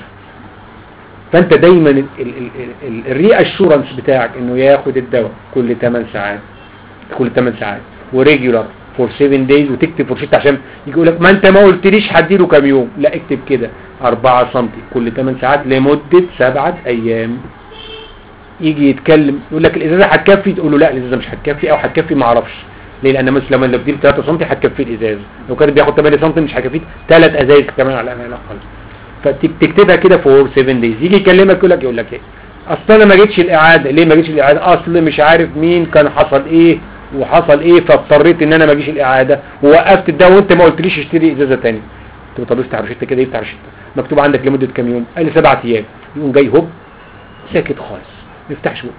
فانت دايما الري اشورنس بتاعك انه ياخد الدواء كل 8 ساعات كل 8 ساعات وريجولار فور 7 دايز وتكتب فور 6 عشان يجي يقول لك ما انت ما قلتليش هديله كام يوم لا اكتب كده 4 سم كل 8 ساعات لمده 7 ايام يجي يتكلم يقول لك الازازه هتكفي تقول له لا الازازه مش هتكفي او هتكفي ما اعرفش ليه لان مثلا لما بديله 3 سم هتكفي الازازه لو كان بياخد 8 سم مش هتكفيه ثلاث ازايز كمان على الاقل خالص فتكتبها كده فور 7 دايز يجي يكلمك يقول لك يقول لك ايه اصل انا ما جيتش الاعاده ليه ما جيتش الاعاده اصل مش عارف مين كان حصل ايه وحصل ايه فاضطريت ان انا ما اجيش الاعاده ووقفت الدواء وانت ما قلتليش اشتري ازازه ثانيه قلت له طب افتح روشته كده يفتح روشته مكتوب عندك لمده كام يوم قال لي سبعة ايام يقوم جاي هوب ساكت خالص ما يفتحش بقه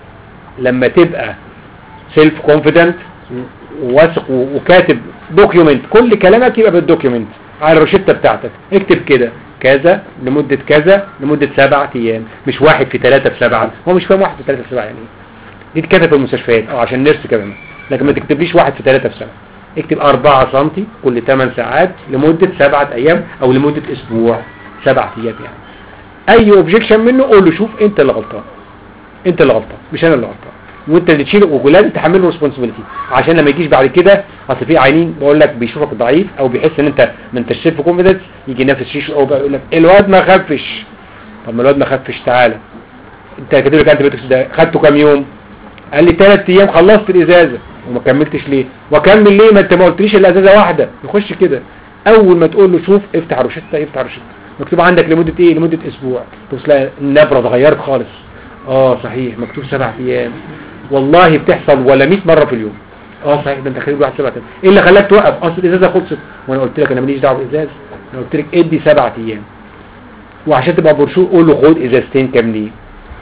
لما تبقى سيلف كونفيدنت وواثق وكاتب دوكيومنت كل كلامك يبقى بالدوكيومنت على الروشته بتاعتك اكتب كده كذا لمدة كذا لمدة سبعة ايام مش واحد في ثلاثة في سبعة هو مش فاهم واحد في ثلاثة في سبعة يعني ايه دي اتكتب في المستشفيات او عشان نرس كمان لكن ما تكتبليش واحد في ثلاثة في سبعة اكتب أربعة سنتي كل 8 ساعات لمدة سبعة ايام او لمدة اسبوع سبعة ايام يعني اي اوبجيكشن منه قول له شوف انت اللي غلطان انت اللي غلطان مش انا اللي غلطان وانت اللي تشيله ولازم تحمله ريسبونسبيلتي عشان لما يجيش بعد كده اصل في عينين بقول لك بيشوفك ضعيف او بيحس ان انت ما انتش سيلف كونفيدنس يجي ينافس شيش او بقى يقول لك الواد ما خفش طب ما الواد ما خفش تعالى انت كاتب لك انت بتكس ده خدته كام يوم قال لي ثلاث ايام خلصت الازازه وما كملتش ليه واكمل ليه ما انت ما قلتليش الا ازازه واحده يخش كده اول ما تقول له شوف افتح روشته افتح روشته مكتوب عندك لمده ايه لمده اسبوع تبص تلاقي النبره اتغيرت خالص اه صحيح مكتوب سبع ايام والله بتحصل ولا 100 مره في اليوم اه صحيح ده انت خليك واحد سبعة ايه اللي خلاك توقف اصل الازازه خلصت وانا قلت لك انا ماليش دعوه بالازاز انا قلت لك ادي سبعة ايام وعشان تبقى برشور قول له خد ازازتين كاملين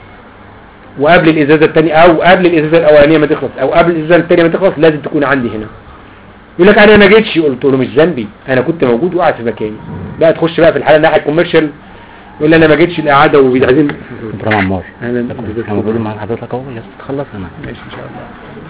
وقبل الازازه الثانيه او قبل الازازه الاولانيه ما تخلص او قبل الازازه الثانيه ما تخلص لازم تكون عندي هنا يقول لك انا ما جيتش قلت له مش ذنبي انا كنت موجود وقاعد في مكاني بقى تخش بقى في الحاله الناحيه الكوميرشال يقول لي انا ما جيتش الاعاده وعايزين ابراهيم عمار انا احنا موجود مع حضرتك اهو يا تخلص انا ماشي ان شاء الله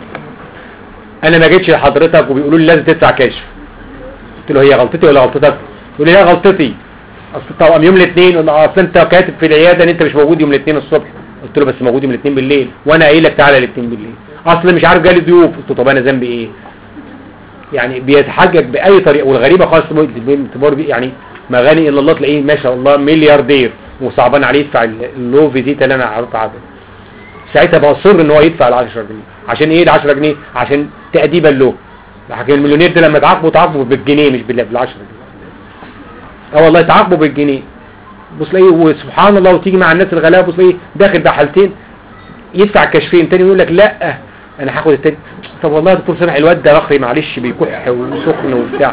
انا ما جيتش لحضرتك وبيقولوا لي لازم تدفع كشف قلت له هي غلطتي ولا غلطتك يقول لي هي غلطتي اصل طبعا يوم الاثنين ولا اصل انت كاتب في العياده ان انت مش موجود يوم الاثنين الصبح قلت له بس موجود يوم الاثنين بالليل وانا قايل لك تعالى الاثنين بالليل اصل مش عارف جالي ضيوف قلت له طب انا ذنبي ايه يعني بيتحجج باي طريقه والغريبه خالص باعتبار بي- يعني ما غني الا الله تلاقيه ما شاء الله ملياردير وصعبان عليه يدفع ال- اللو فيزيتا اللي انا عرضت عنه ساعتها بصر ان هو يدفع ال 10 جنيه عشان ايه ال 10 جنيه عشان تأديبا له لكن المليونير ده لما تعاقبه تعاقبه بالجنيه مش بال بال 10 جنيه اه والله تعاقبه بالجنيه بص تلاقيه وسبحان الله وتيجي مع الناس الغلابه بص تلاقيه داخل بحالتين يدفع كشفين تاني يقول لك لا انا هاخد التاني طب والله يا دكتور سامح الواد ده رخري معلش بيكح وسخن وبتاع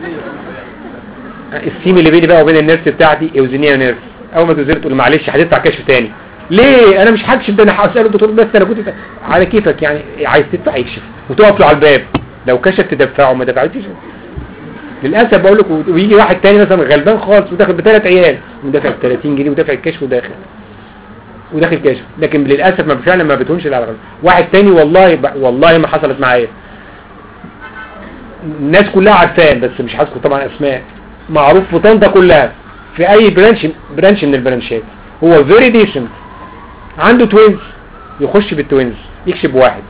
السيم اللي بيني بقى وبين النيرس بتاعتي اوزنيه نيرس اول ما توزني تقول معلش هتدفع كشف تاني ليه انا مش هكشف ده انا هساله الدكتور بس انا كنت على كيفك يعني عايز تدفع يكشف وتقف له على الباب لو كشف تدفعه ما دفعتش للاسف بقول لك ويجي واحد تاني مثلا غلبان خالص وداخل بثلاث عيال ودافع 30 جنيه ودافع الكشف وداخل وداخل كشف لكن للاسف ما فعلا ما بتهونش على الغلبان واحد تاني والله ب... والله ما حصلت معايا الناس كلها عارفاه بس مش هذكر طبعا اسماء معروف في طنطا كلها في اي برانش برانش من البرانشات هو فيري ديسنت عنده توينز يخش بالتوينز يكشف واحد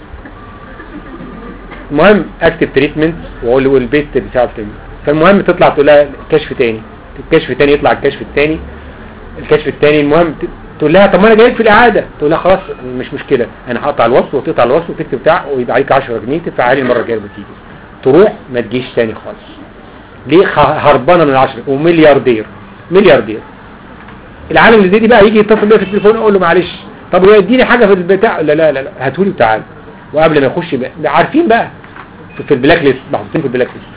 المهم اكتب تريتمنت واقول له البيت بتاعه تاني فالمهم تطلع تقول لها كشف تاني الكشف تاني يطلع الكشف التاني الكشف التاني المهم ت- تقول لها طب ما انا جايك في الاعاده تقول لها خلاص مش مشكله انا هقطع الوصل وتقطع الوصل وتكتب بتاع ويبقى عليك 10 جنيه تدفع لي المره الجايه لما تيجي تروح ما تجيش تاني خالص ليه خ- هربانه من العشرة وملياردير ملياردير العالم اللي زي دي بقى يجي يتصل بيا في التليفون اقول له معلش طب هو يديني حاجه في البتاع لا لا لا, لا. هاتولي وتعالى وقبل ما يخش بقى ده عارفين بقى في- في البلاك ليست محطوطين في البلاك ليست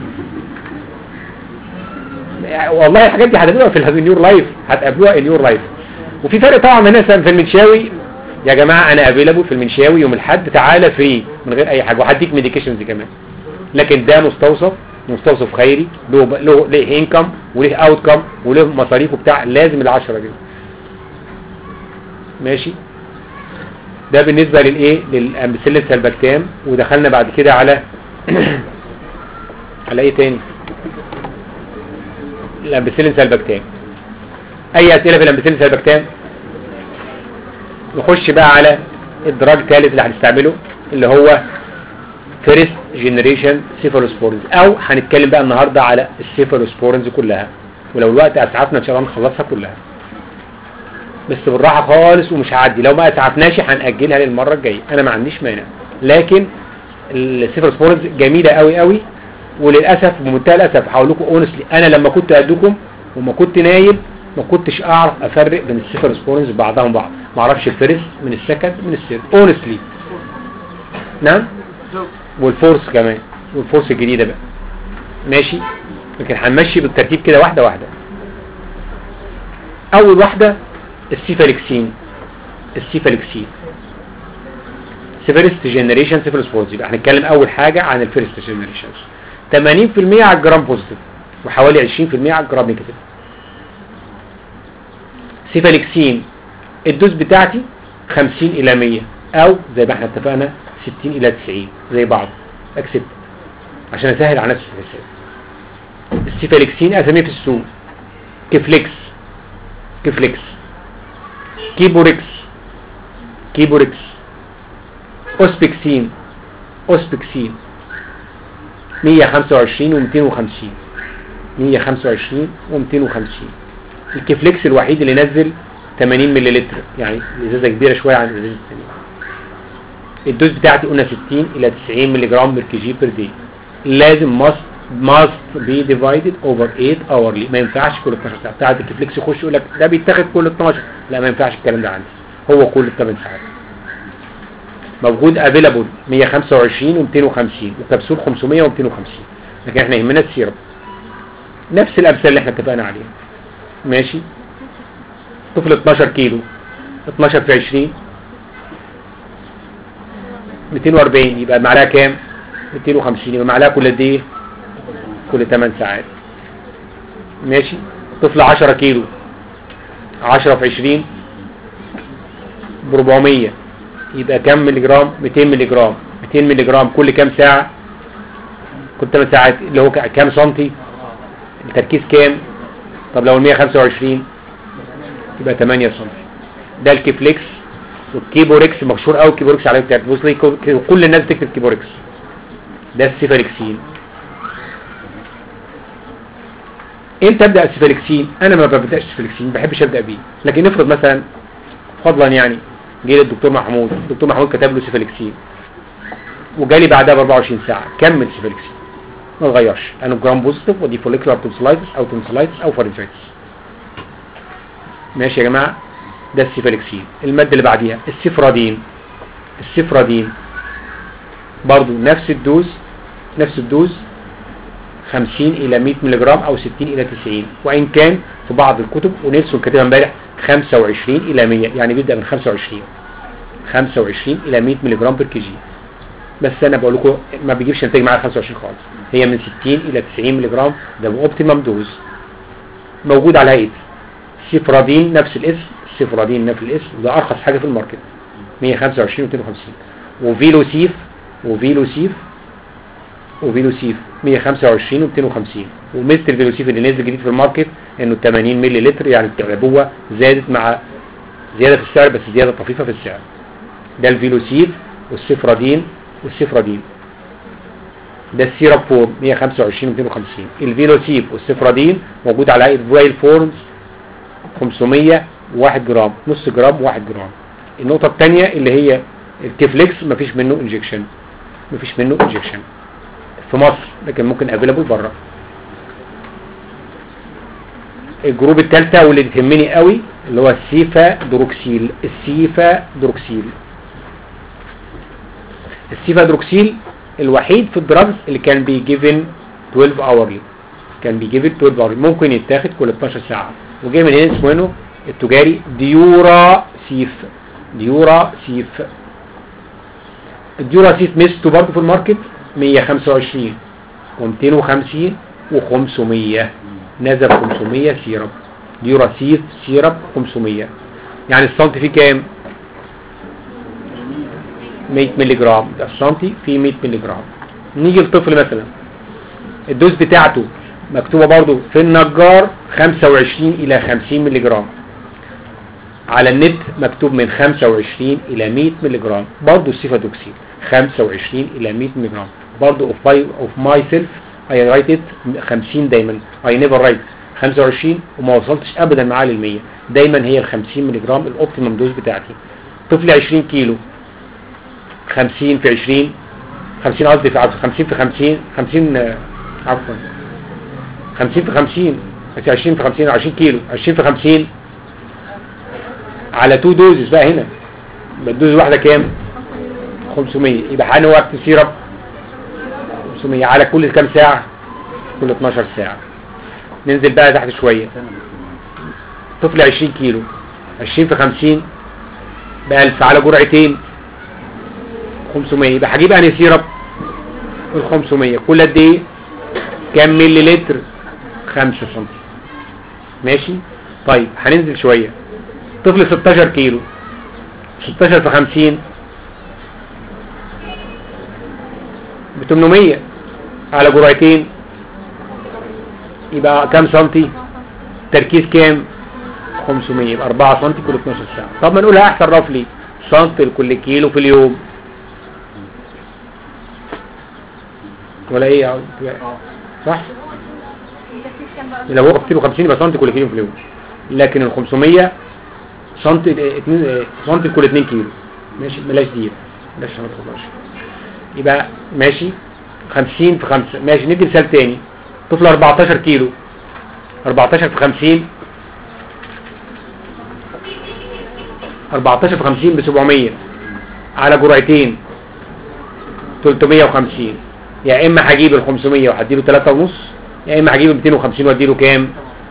والله الحاجات دي هتقابلوها في اليور لايف هتقابلوها ان يور لايف وفي فرق طبعا ما مثلا في المنشاوي يا جماعه انا افيلابل في المنشاوي يوم الاحد تعالى فري من غير اي حاجه وهديك ميديكيشنز كمان لكن ده مستوصف مستوصف خيري له له ليه انكم وليه اوت كم وله مصاريف وبتاع لازم ال10 جنيه ماشي ده بالنسبه للايه للامبسيلين سالبكتام ودخلنا بعد كده على على ايه تاني الامبسيلين سالبكتام اي اسئله في الامبسيلين سالبكتام نخش بقى على الدراج الثالث اللي هنستعمله اللي هو فيرست جنريشن سيفالوسبورنز او هنتكلم بقى النهارده على السيفالوسبورنز كلها ولو الوقت اسعفنا ان شاء الله نخلصها كلها بس بالراحه خالص ومش هعدي لو ما اسعفناش هنأجلها للمره الجايه انا ما عنديش مانع لكن السيفالوسبورنز جميله قوي قوي وللاسف بمنتهى الاسف هقول لكم اونستلي انا لما كنت ادوكم وما كنت نايم ما كنتش اعرف افرق بين السيفالوسبورنز بعضهم بعض ما اعرفش الفيرست من السكند من الثيرد اونستلي نعم والفورس كمان والفورس الجديدة بقى ماشي لكن هنمشي بالترتيب كده واحدة واحدة اول واحدة السيفالكسين السيفالكسين فيرست جنريشن سيفالوسبورز يبقى هنتكلم اول حاجة عن الفيرست جنريشنز 80% على الجرام بوزيتيف وحوالي 20% على الجرام نيجاتيف سيفالكسين الدوز بتاعتي 50 الى 100 او زي ما احنا اتفقنا 60 الى 90 زي بعض اكسبت عشان اسهل على نفسي الحساب السيفالكسين اساميه في السوق كفليكس كفليكس كيبوريكس كيبوريكس اوسبكسين اوسبكسين 125 و 250 125 و 250 الكفليكس الوحيد اللي نزل 80 مللتر يعني ازازه كبيره شويه عن الازازه الثانيه الدوز بتاعتي قلنا 60 الى 90 ملي جرام بير كي جي بير دي لازم must must be divided over 8 hourly ما ينفعش كل 12 ساعه بتاعت الكفليكس يخش يقول لك ده بيتاخد كل 12 لا ما ينفعش الكلام ده عندي هو كل 8 ساعات موجود افيلابل 125 و 250 وكبسول 500 و 250 لكن احنا يهمنا السيرب نفس الامثله اللي احنا اتفقنا عليها ماشي طفل 12 كيلو 12 في 20 240 يبقى معلقه كام 250 يبقى معلقه كل قد ايه كل 8 ساعات ماشي طفل 10 كيلو 10 في 20 ب 400 يبقى كام ملي جرام 200 ملي جرام 200 ملي جرام كل كام ساعة كل 8 ساعات اللي هو كام سنتي التركيز كام طب لو ال 125 يبقى 8 سم ده الكيفليكس والكيبوريكس مشهور قوي الكيبوريكس على بتاعت بص لي كو- كل الناس بتكتب كيبوريكس ده السيفالكسين امتى ابدا السيفالكسين انا ما ببداش السيفالكسين ما بحبش ابدا بيه لكن افرض مثلا فضلا يعني جه الدكتور محمود الدكتور محمود كتب له سيفالكسين وجالي بعدها ب 24 ساعه كمل سيفالكسين ما تغيرش انا جرام بوزيتيف ودي فوليكولار تونسلايتس او تونسلايتس او فارنجايتس ماشي يا جماعه ده السيفالكسين الماده اللي بعديها السيفرادين السيفرادين برضو نفس الدوز نفس الدوز 50 الى 100 ملغ او 60 الى 90 وان كان في بعض الكتب ونيلسون كاتبها امبارح 25 الى 100 يعني بيبدا من 25 25 الى 100 ملغ بير كي جي بس انا بقول لكم ما بيجيبش نتائج معايا 25 خالص هي من 60 الى 90 ملغ ده اوبتيمم دوز موجود على هيئه سيفرادين نفس الاسم سيفرادين نفس الاسم ده ارخص حاجه في الماركت 125 و250 وفيلوسيف وفيلوسيف وفيلوسيف 125 و250 ومثل الفيلوسيف اللي نزل جديد في الماركت انه 80 مللي لتر يعني العبوه زادت مع زياده في السعر بس زياده طفيفه في السعر ده والسفرادين والسفرادين ده السيراب فورم 125 250 الفيلوسيف والسفرادين موجود على هيئه فايل فورمز 501 جرام نص جرام 1 جرام النقطة الثانية اللي هي الكيفليكس مفيش منه انجكشن مفيش منه انجكشن في مصر لكن ممكن افيلابل بره الجروب الثالثة واللي بتهمني قوي اللي هو السيفا دروكسيل السيفا دروكسيل السيفا دروكسيل الوحيد في الدراجز اللي كان بي جيفن 12 اورلي كان بي جيفن 12 اورلي ممكن يتاخد كل 12 ساعة وجاي من هنا اسمه هنا التجاري ديورا سيف ديورا سيف الديورا سيف ميزته برضه في الماركت 125 و250 و500 نزل 500 سيرب ديورا سيف سيرب 500 يعني السنتي فيه كام 100 مللي جرام ده السنتي فيه 100 مللي جرام نيجي للطفل مثلا الدوز بتاعته مكتوبة برضو في النجار 25 الى 50 مللي جرام على النت مكتوب من 25 الى 100 مللي جرام برضو السيفادوكسين 25 الى 100 مللي جرام برضو اوف باي اوف ماي سيلف اي رايت ات 50 دايما اي نيفر رايت 25 وما وصلتش ابدا معاه لل 100 دايما هي ال 50 مللي جرام الاوبتيمم دوز بتاعتي طفل 20 كيلو 50 في 20 50 قصدي في 50 في 50 50 آه، عفوا 50 في 50 بس 20 في 50 20 كيلو 20 في 50 على 2 دوزز بقى هنا يبقى الدوز واحده كام 500 يبقى هنوقف سيرب 500 على كل كام ساعه كل 12 ساعه ننزل بقى تحت شويه طفل 20 كيلو 20 في 50 ب 1000 على جرعتين 500 يبقى هجيب انهي سيرب ال 500 كل قد ايه كام ملي لتر 5 سم ماشي طيب هننزل شوية طفل 16 كيلو 16 في 50 ب 800 على جرعتين يبقى كام سنتي تركيز كام 500 يبقى 4 سنتي كل 12 ساعة طب ما نقولها احسن رفلي سنتي لكل كيلو في اليوم ولا ايه يا عود؟ صح لو هو كيلو 50 يبقى سنتي كل كيلو في اليوم لكن ال 500 سنتي اه، اتنين اه، سنتي كل 2 كيلو ماشي بلاش دي بلاش ما تخلصش يبقى ماشي 50 في 5 ماشي ندي مثال تاني طفل 14 كيلو 14 في 50 14 في 50 ب 700 على جرعتين 350 يا اما هجيب ال 500 وهديله 3 ونص يا اما هجيب ال 250 واديله كام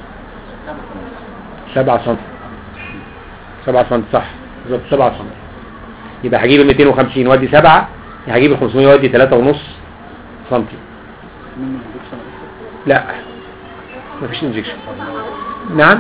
7 سم 7 سم صح بالظبط 7 سم يبقى هجيب ال 250 وادي 7 هجيب ال 500 وادي 3 ونص سم لا مفيش انجكشن نعم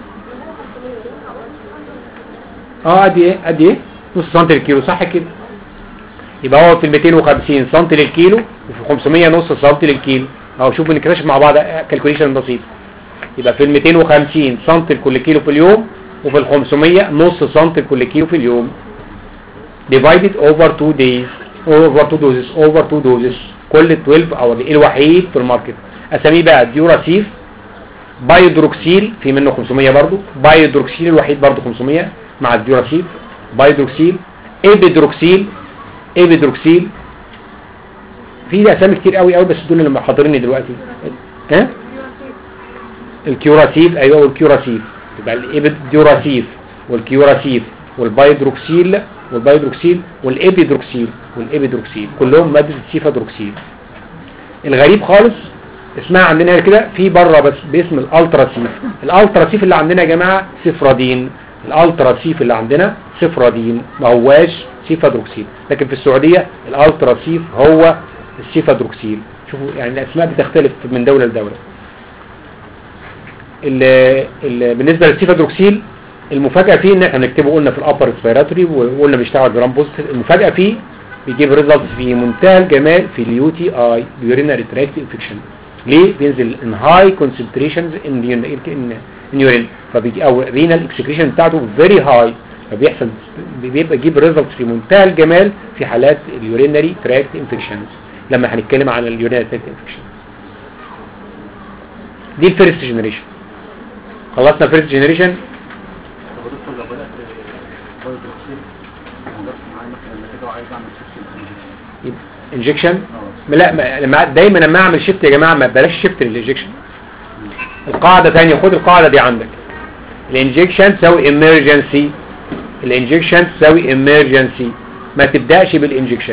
اه ادي ايه ادي ايه نص سم للكيلو صح كده يبقى هو في ال 250 سم للكيلو وفي 500 نص سم للكيلو اهو شوف بنكتشف مع بعض كالكوليشن بسيط يبقى في ال 250 سم لكل كيلو في اليوم وفي ال 500 نص سم لكل كيلو في اليوم divided over 2 days over 2 doses over 2 doses كل 12 اور الوحيد في الماركت اساميه بقى ديوراسيف بايودروكسيل في منه 500 برضو بايودروكسيل الوحيد برضو 500 مع الديوراسيف بايودروكسيل ايبيدروكسيل ايبيدروكسيل في اسامي كتير قوي قوي بس دول اللي حاضريني دلوقتي ها الكيوراسيف ايوه والكيوراسيف يبقى الايبيدوراسيف والكيوراسيف والبايدروكسيل والبايدروكسيل والابيدروكسيل والابيدروكسيل كلهم ماده السيفادروكسيل الغريب خالص اسمها عندنا هنا كده في بره بس باسم الالتراسيف الالتراسيف اللي عندنا يا جماعه سفرادين الالتراسيف اللي عندنا سفرادين ما هواش سيفادروكسيل لكن في السعوديه الالتراسيف هو السيفادروكسيل شوفوا يعني الاسماء بتختلف من دوله لدوله ال ال بالنسبه للسيفادروكسيل المفاجاه فيه ان احنا نكتبه قلنا في الابر ريسبيراتوري وقلنا بيشتغل جرام بوزيتيف المفاجاه فيه بيجيب ريزلت في منتهى الجمال في اليو تي اي يورينري تراكت انفكشن ليه بينزل ان هاي كونسنتريشنز ان ان يورين فبيجي او رينال اكسكريشن بتاعته فيري هاي فبيحصل بيبقى يجيب ريزلت في منتهى الجمال في حالات اليورينري تراكت انفكشنز لما هنتكلم عن اليورينري تراكت انفكشن دي الفيرست جنريشن خلصنا فيرست جنريشن انجكشن لا ما- لما دايما لما اعمل شيفت يا جماعه ما بلاش شيفت للانجكشن القاعده ثانيه خد القاعده دي عندك الانجكشن تساوي امرجنسي الانجكشن تساوي امرجنسي ما تبداش بالانجكشن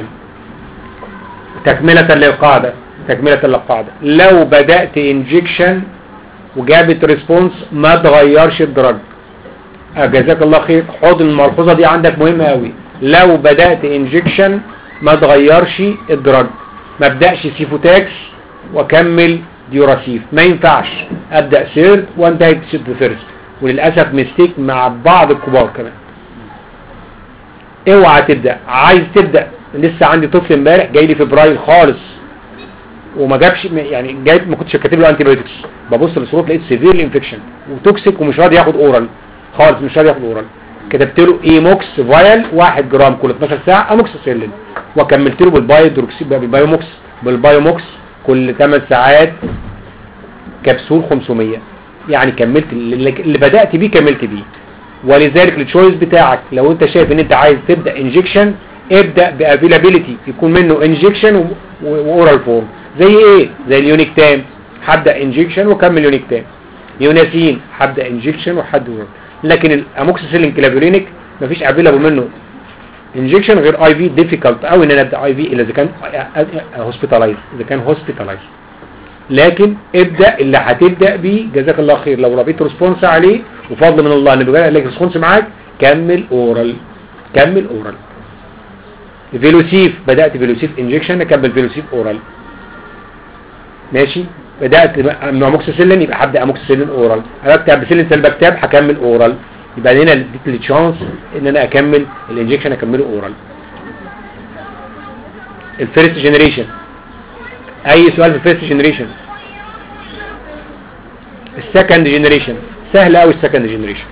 تكمله للقاعده تكمله للقاعده لو بدات انجكشن وجابت ريسبونس ما تغيرش الدرج آه، جزاك الله خير حط الملحوظه دي عندك مهمه قوي لو بدات انجكشن ما تغيرش الدرج ما ابداش سيفوتاكس واكمل ديوراسيف ما ينفعش ابدا سيرد وانتهي بفيرست وللاسف مستيك مع بعض الكبار كمان اوعى تبدا عايز تبدا لسه عندي طفل امبارح جاي لي فبراير خالص وما جابش يعني جايب ما كنتش كاتب له انتي بايوتكس ببص للصوره لقيت سيفير انفكشن وتوكسيك ومش راضي ياخد اورال خالص مش راضي ياخد اورال كتبت له ايموكس فايل 1 جرام كل 12 ساعه اموكسيسيلين وكملت له بالبايودروكسي بالبايوموكس بالبايوموكس كل 8 ساعات كبسول 500 يعني كملت اللي اللي بدات بيه كملت بيه ولذلك التشويس بتاعك لو انت شايف ان انت عايز تبدا انجكشن ابدا بافيلابيلتي يكون منه انجكشن واورال فورم زي ايه زي اليونيك تام هبدا انجكشن واكمل يونيك تام يوناسين هبدا انجكشن وحد اورال لكن الاموكسيسيلين كلافيولينيك مفيش افيلابل منه انجكشن غير اي في ديفيكالت قوي ان انا ابدا اي في الا اذا كان هوسبيتالايز اذا كان هوسبيتالايز لكن ابدا اللي هتبدا بيه جزاك الله خير لو ربيت ريسبونس عليه وفضل من الله ان بيبقى لك ريسبونس معاك كمل اورال كمل اورال فيلوسيف بدات فيلوسيف انجكشن اكمل فيلوسيف اورال ماشي بدات مع اموكسيسيلين يبقى هبدا اموكسيسيلين اورال انا بكتب بسيلين سلبكتاب هكمل اورال يبقى هنا اديت لي تشانس ان انا اكمل الانجكشن اكمله اورال الفيرست جنريشن اي سؤال في الفيرست جنريشن السكند جنريشن سهل قوي السكند جنريشن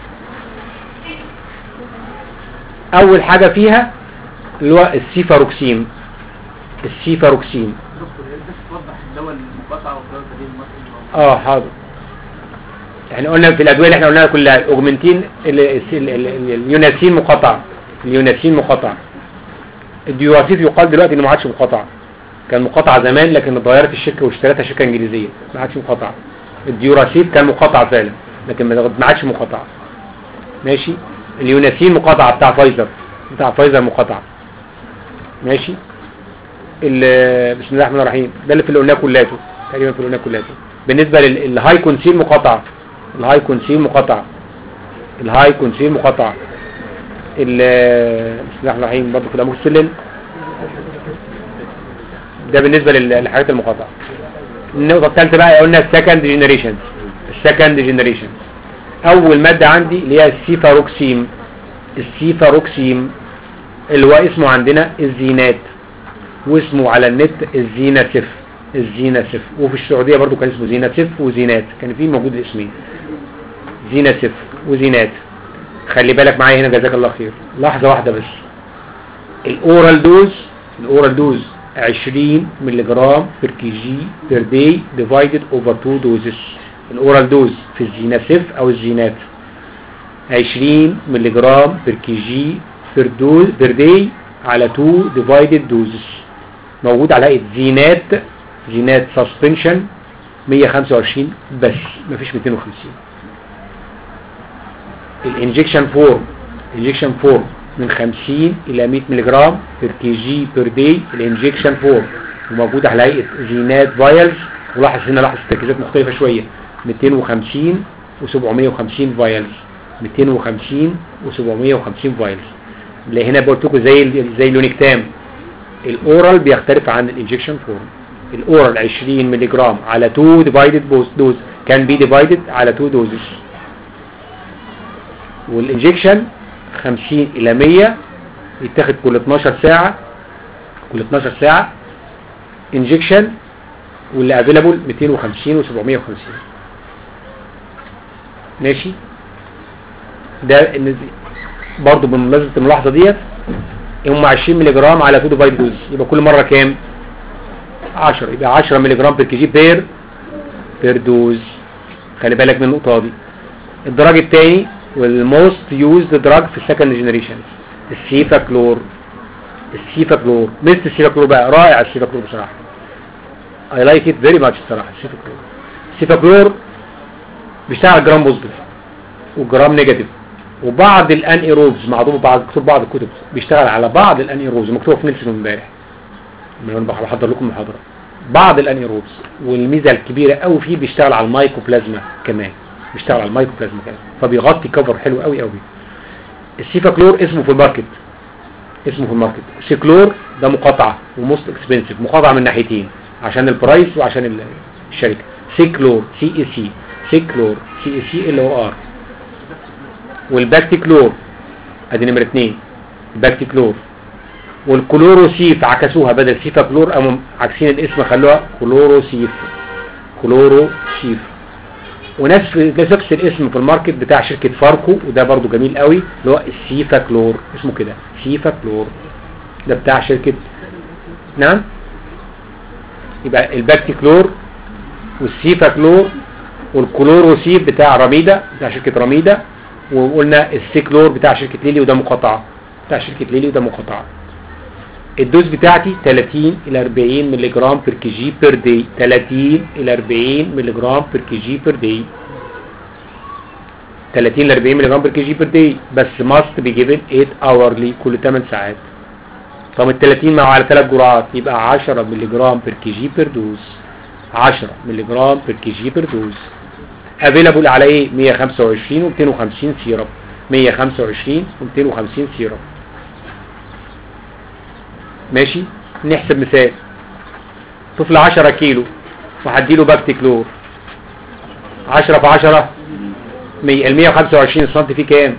اول حاجه فيها اللي هو السيفاروكسين السيفاروكسين دكتور يا ريت بس توضح الدواء المقاطعه والدواء البديل المصري اه حاضر احنا قلنا في الادويه اللي احنا قلناها كلها الاوجمنتين ال- ال- ال- ال- اليوناسين مقاطع اليوناسين مقاطع الديوراسيف يقال دلوقتي انه ما عادش مقاطع كان مقاطع زمان لكن اتغيرت الشركه واشتريتها شركه انجليزيه ما عادش مقاطع الديوراسيف كان مقاطع فعلا لكن ما ما عادش مقاطع ماشي اليوناسين مقاطعه بتاع فايزر بتاع فايزر مقاطعه ماشي ال- بسم الله الرحمن الرحيم ده اللي في اللي قلناه كلاته تقريبا في اللي قلناه كلاته بالنسبه للهاي كونسيل مقاطعه الهاي كونسيل مقاطعه الهاي كونسيل مقاطعه ال- بسم الله الرحمن الرحيم برضه في الاموكسيلين ده بالنسبه لل- للحاجات المقاطعه النقطه الثالثه بقى قلنا السكند جنريشن السكند جنريشن اول ماده عندي اللي هي السيفاروكسيم السيفاروكسيم اللي هو اسمه عندنا الزينات واسمه على النت الزيناسيف الزيناسيف وفي السعودية برضو كان اسمه زيناسيف وزينات كان في موجود الاسمين زيناسيف وزينات خلي بالك معايا هنا جزاك الله خير لحظة واحدة بس الاورال دوز الاورال دوز 20 ملي جرام بير كي جي بير داي ديفايدد اوفر 2 دوزز الاورال دوز في الزيناسيف او الزينات 20 ملي جرام بير كي جي بير دوز بير داي على 2 ديفايدد دوزز موجود على هيئه زينات زينات سسبنشن 125 بس مفيش 250 الانجكشن فورم انجكشن فورم من 50 الى 100 ملي جرام بير كي جي بير داي الانجكشن فورم وموجود على هيئه زينات فايلز ولاحظ هنا لاحظ التركيزات مختلفه شويه 250 و750 فايلز 250 و750 فايلز اللي هنا قلت لكم زي ال- زي اللونيكتام الاورال بيختلف عن الانجكشن فورم الاورال 20 ملي جرام على 2 ديفايدد دوز كان بي ديفايدد على 2 دوزز والانجكشن 50 الى 100 يتاخد كل 12 ساعة كل 12 ساعة انجكشن واللي افيلابل 250 و750 ماشي ده ان برضه بمناسبة الملاحظة ديت هم 20 ملي جرام على 2 ديفايد دوز يبقى كل مرة كام 10 يبقى 10 ملي جرام بير كي جي بير بير دوز خلي بالك من النقطة دي الدرج الثاني والموست يوزد دراج في السكند جنريشن السيفاكلور السيفاكلور مثل السيفاكلور بقى رائع السيفاكلور بصراحة I like it very much الصراحة السيفاكلور السيفاكلور بيشتغل جرام بوزيتيف وجرام نيجاتيف وبعض الانيروبز معروف بعض مكتوب بعض الكتب بيشتغل على بعض الانيروبز مكتوب في نيلسون امبارح من وانا بحضر لكم محاضرة بعض الانيروبز والميزة الكبيرة قوي فيه بيشتغل على المايكوبلازما كمان بيشتغل على المايكوبلازما كمان فبيغطي كفر حلو قوي قوي السيفاكلور اسمه في الماركت اسمه في الماركت سيكلور ده مقاطعة وموست اكسبنسيف مقاطعة من ناحيتين عشان البرايس وعشان ال- الشركة سيكلور سي اي سي سيكلور سي اي سي ال او ار والباكتيكلور ادي نمرة اتنين باكتيكلور والكلوروسيف عكسوها بدل سيفاكلور قاموا عاكسين الاسم خلوها كلوروسيف كلوروسيف ونفس نفس الاسم في الماركت بتاع شركة فاركو وده برضو جميل قوي اللي هو السيفاكلور اسمه كده سيفاكلور ده بتاع شركة نعم يبقى الباكتيكلور والسيفاكلور والكلوروسيف بتاع رميدة بتاع شركة رميدة وقلنا السيكلور بتاع شركة ليلي وده مقاطعة بتاع شركة ليلي وده مقاطعة الدوز بتاعتي 30 الى 40 ملي جرام بير كي جي بير داي 30 الى 40 ملي جرام بير كي جي بير داي 30 ل 40 ملي جرام بير كي جي بير داي بس ماست بي جيفن 8 اورلي كل 8 ساعات طب ال 30 مع على 3 جرعات يبقى 10 ملي جرام بير كي جي بير دوز 10 ملي جرام بير كي جي بير دوز افيلابل على ايه 125 و250 سيرب 125 و250 سيرب ماشي نحسب مثال طفل 10 كيلو وهديله باكتيكلور 10 في 10 100 ال 125 سم فيه كام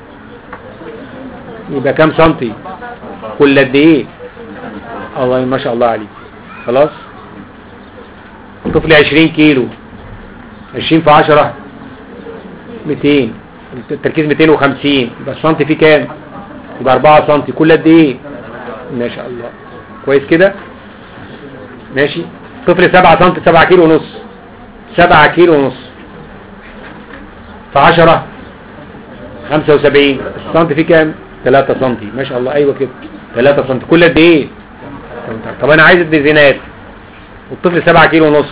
يبقى كام سنتي كل قد ايه الله ما شاء الله عليك خلاص طفل 20 كيلو 20 في 10 200 التركيز 250 يبقى السنتي فيه كام يبقى 4 سنتي كل قد ايه ما شاء الله كويس كده ماشي طفل 7 سم 7 كيلو ونص 7 كيلو ونص في 10 75 السنتي فيه كام 3 سم ما شاء الله ايوه كده 3 سم كل قد ايه طب انا عايز الديزينات والطفل 7 كيلو ونص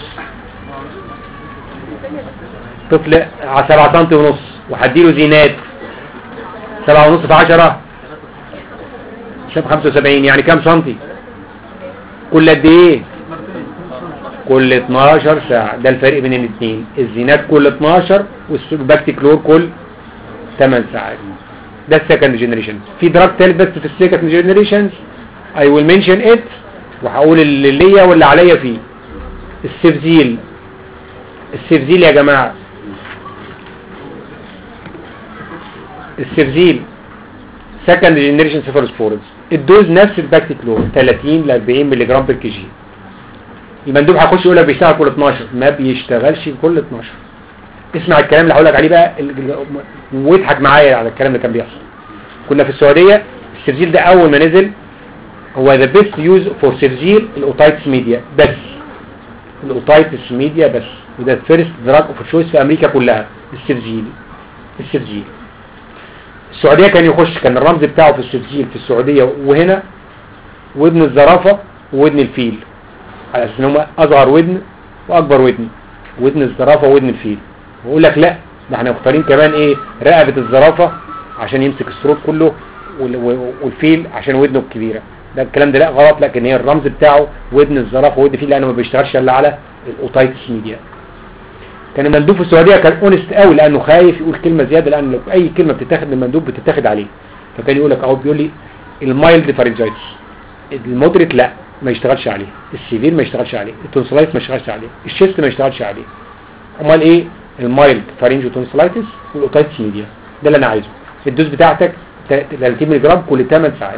طفل 7 سم ونص وهديله زينات 7 ونص في 10 شاف 75 يعني كام سنتي كل قد ايه كل 12 ساعة ده الفرق بين الاثنين الزينات كل 12 والباكتيكلور كل 8 ساعات ده السكند جنريشن في دراج تالت بس في السكند جنريشن I will mention it وهقول اللي ليا واللي عليا فيه السيفزيل السيفزيل يا جماعة السيفزيل سكند جنريشن سيفروسبورز الدوز نفس الباكتيكلور 30 ل 40 ملي جرام بير كي جي المندوب هيخش يقول لك بيشتغل كل 12 ما بيشتغلش كل 12 اسمع الكلام اللي هقول لك عليه بقى ال- ال- واضحك معايا على الكلام اللي كان بيحصل كنا في السعوديه السرجيل ده اول ما نزل هو ذا بيست يوز فور سرجيل الاوتايتس ميديا بس الاوتايتس ميديا بس وده الفيرست دراج اوف تشويس في امريكا كلها السرجيل السرجيل السعوديه كان يخش كان الرمز بتاعه في السرجيل في السعوديه وهنا ودن الزرافه وودن الفيل على اساس ان هم اصغر ودن واكبر ودن ودن الزرافه وودن الفيل ويقول لك لا ده احنا مختارين كمان ايه رقبه الزرافه عشان يمسك الصوت كله وال- و- والفيل عشان ودنه الكبيره ده الكلام ده لا غلط لكن هي الرمز بتاعه ودن الزرافه وودن الفيل لانه ما بيشتغلش الا على الاوتايتس ميديا كان المندوب في السعوديه كان اونست قوي لانه خايف يقول كلمه زياده لان لو اي كلمه بتتاخد من المندوب بتتاخد عليه فكان يقول لك اهو بيقول لي المايلد فارنجايتس المودريت لا ما يشتغلش عليه السيفير ما يشتغلش عليه التونسلايتس ما يشتغلش عليه الشيست ما يشتغلش عليه امال ايه المايلد فارنجو تونسلايتس والاوتايتس ميديا ده اللي انا عايزه الدوز بتاعتك 30 ملي جرام كل 8 ساعات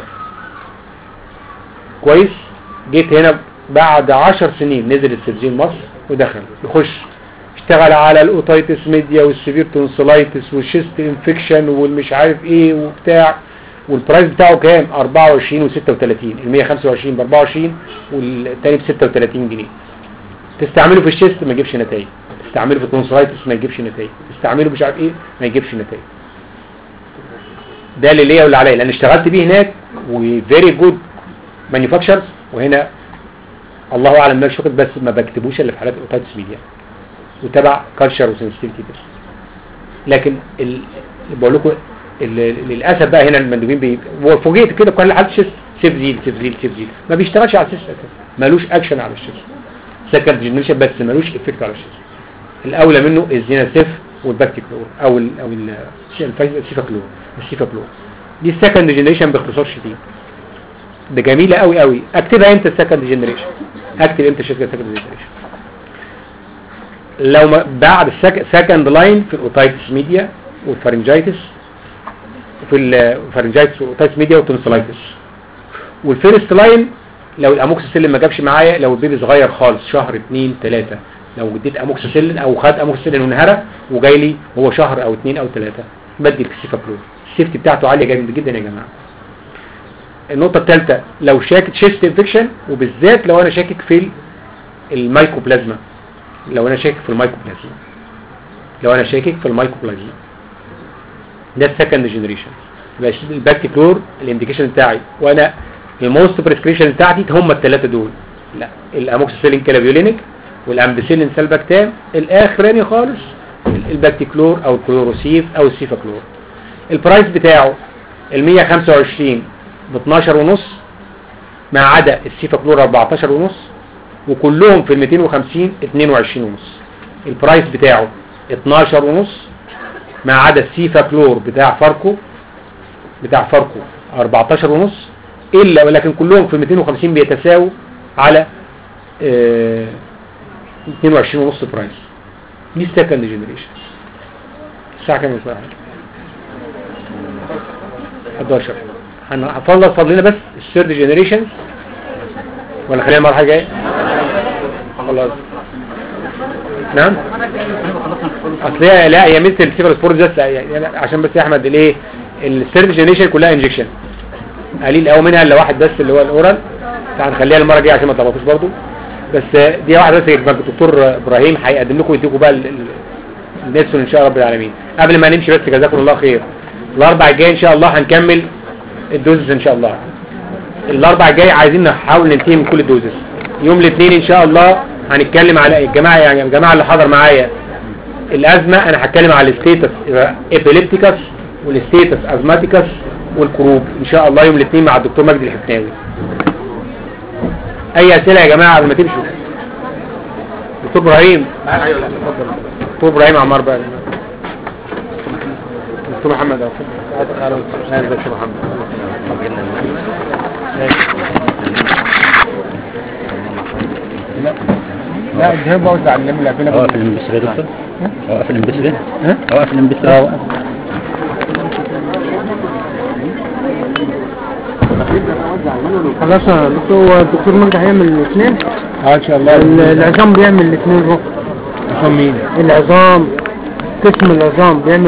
كويس جيت هنا بعد 10 سنين نزل السيرجين مصر ودخل يخش اشتغل على الاوتايتس ميديا والسيفير تونسلايتس والشيست انفكشن والمش عارف ايه وبتاع والبرايس بتاعه كام 24 و36 ال 125 ب 24 والتاني ب 36 جنيه تستعمله في الشيست ما يجيبش نتائج تستعمله في التونسلايتس ما يجيبش نتائج تستعمله مش عارف ايه ما يجيبش نتائج ده اللي ليا واللي عليا لان اشتغلت بيه هناك وفيري جود مانيفاكتشرز وهنا الله اعلم ما شغل بس ما بكتبوش الا في حالات الاوتايتس ميديا وتبع كالتشر وسنسيتيفيتي بس لكن ال... بقول لكم ال- للاسف بقى هنا المندوبين بي... وفوجئت كده بكل حالة شيست سيف زيل سيف زيل سيف زيل ما بيشتغلش على الشيست اساسا ملوش اكشن على الشيست سكند جنريشن بس ملوش افكت على الشيست الاولى منه الزيناسيف والباكتيكلور او ال او ال السيفاكلور السيفاكلور دي السكند جنريشن باختصار شديد ده جميلة قوي قوي اكتبها امتى السكند جنريشن اكتب امتى شركة سكند جنريشن لو ما بعد السكند لاين في الاوتايتس ميديا والفارنجايتس في الفارنجايتس والاوتايتس ميديا والتونسلايتس والفيرست لاين لو الاموكسيسيلين ما جابش معايا لو البيبي صغير خالص شهر اتنين تلاتة لو اديت اموكسيسيلين او خد اموكسيسيلين وانهرى وجاي لي هو شهر او اتنين او تلاتة بدي السيفاكلور السيفتي بتاعته عالية جدا جدا يا جماعة النقطة الثالثة لو شاكك شيست انفكشن وبالذات لو انا شاكك في المايكوبلازما لو انا شاكك في المايكوبلازما لو انا شاكك في المايكوبلازما ده السكند جنريشن يبقى الباكتيكلور الانديكيشن بتاعي وانا الموست بريسكريبشن بتاعتي هم الثلاثه دول لا الاموكسيسيلين كلافيولينيك والامبيسيلين سلباكتام الاخراني خالص الباكتيكلور او الكلوروسيف او السيفاكلور البرايس بتاعه ال 125 ب 12 ونص ما عدا السيفاكلور 14 ونص وكلهم في ال 250 22 ونص البرايس بتاعه 12 ونص ما عدا السيفاكلور بتاع فاركو بتاع فاركو 14 ونص الا ولكن كلهم في 250 بيتساووا على اه 22 ونص برايس دي السكند جنريشن الساعه كام يا استاذ 11 هنفضل فضلنا بس الثيرد جنريشن ولا خلينا المرحله الجايه خلاص نعم اصل هي لا هي مثل السيفر سبورت بس يعني عشان بس يا احمد الايه الثيرد جنريشن كلها انجكشن قليل قوي منها الا واحد بس اللي هو الاورال فهنخليها المره الجايه عشان ما تلخبطوش برضو بس دي واحده بس يبقى الدكتور ابراهيم هيقدم لكم يديكم بقى ال- ال- النيلسون ان شاء الله رب العالمين قبل ما نمشي بس جزاكم الله خير الاربع الجاي ان شاء الله هنكمل الدوزز ان شاء الله الاربع الجاي عايزين نحاول ننتهي من كل الدوزز يوم الاثنين ان شاء الله هنتكلم على الجماعه يعني الجماعه اللي حضر معايا الازمه انا هتكلم على الستيتس ايبيليبتيكس والستيتس ازماتيكس والكروب ان شاء الله يوم الاثنين مع الدكتور مجدي الحفناوي اي اسئله يا جماعه قبل ما تمشوا دكتور ابراهيم ايوه لا دكتور ابراهيم عمار بقى دكتور محمد أهو. تعالى تعالى دكتور محمد لا لا الجهاز بوزع على اللي فينا اوقف الامبسر يا دكتور اوقف الامبسر ها؟ اوقف الامبسر اه خلاص يا دكتور الدكتور مجدي هيعمل الاثنين اه ان شاء الله العظام بيعمل الاثنين رخ عشان مين العظام قسم العظام بيعمل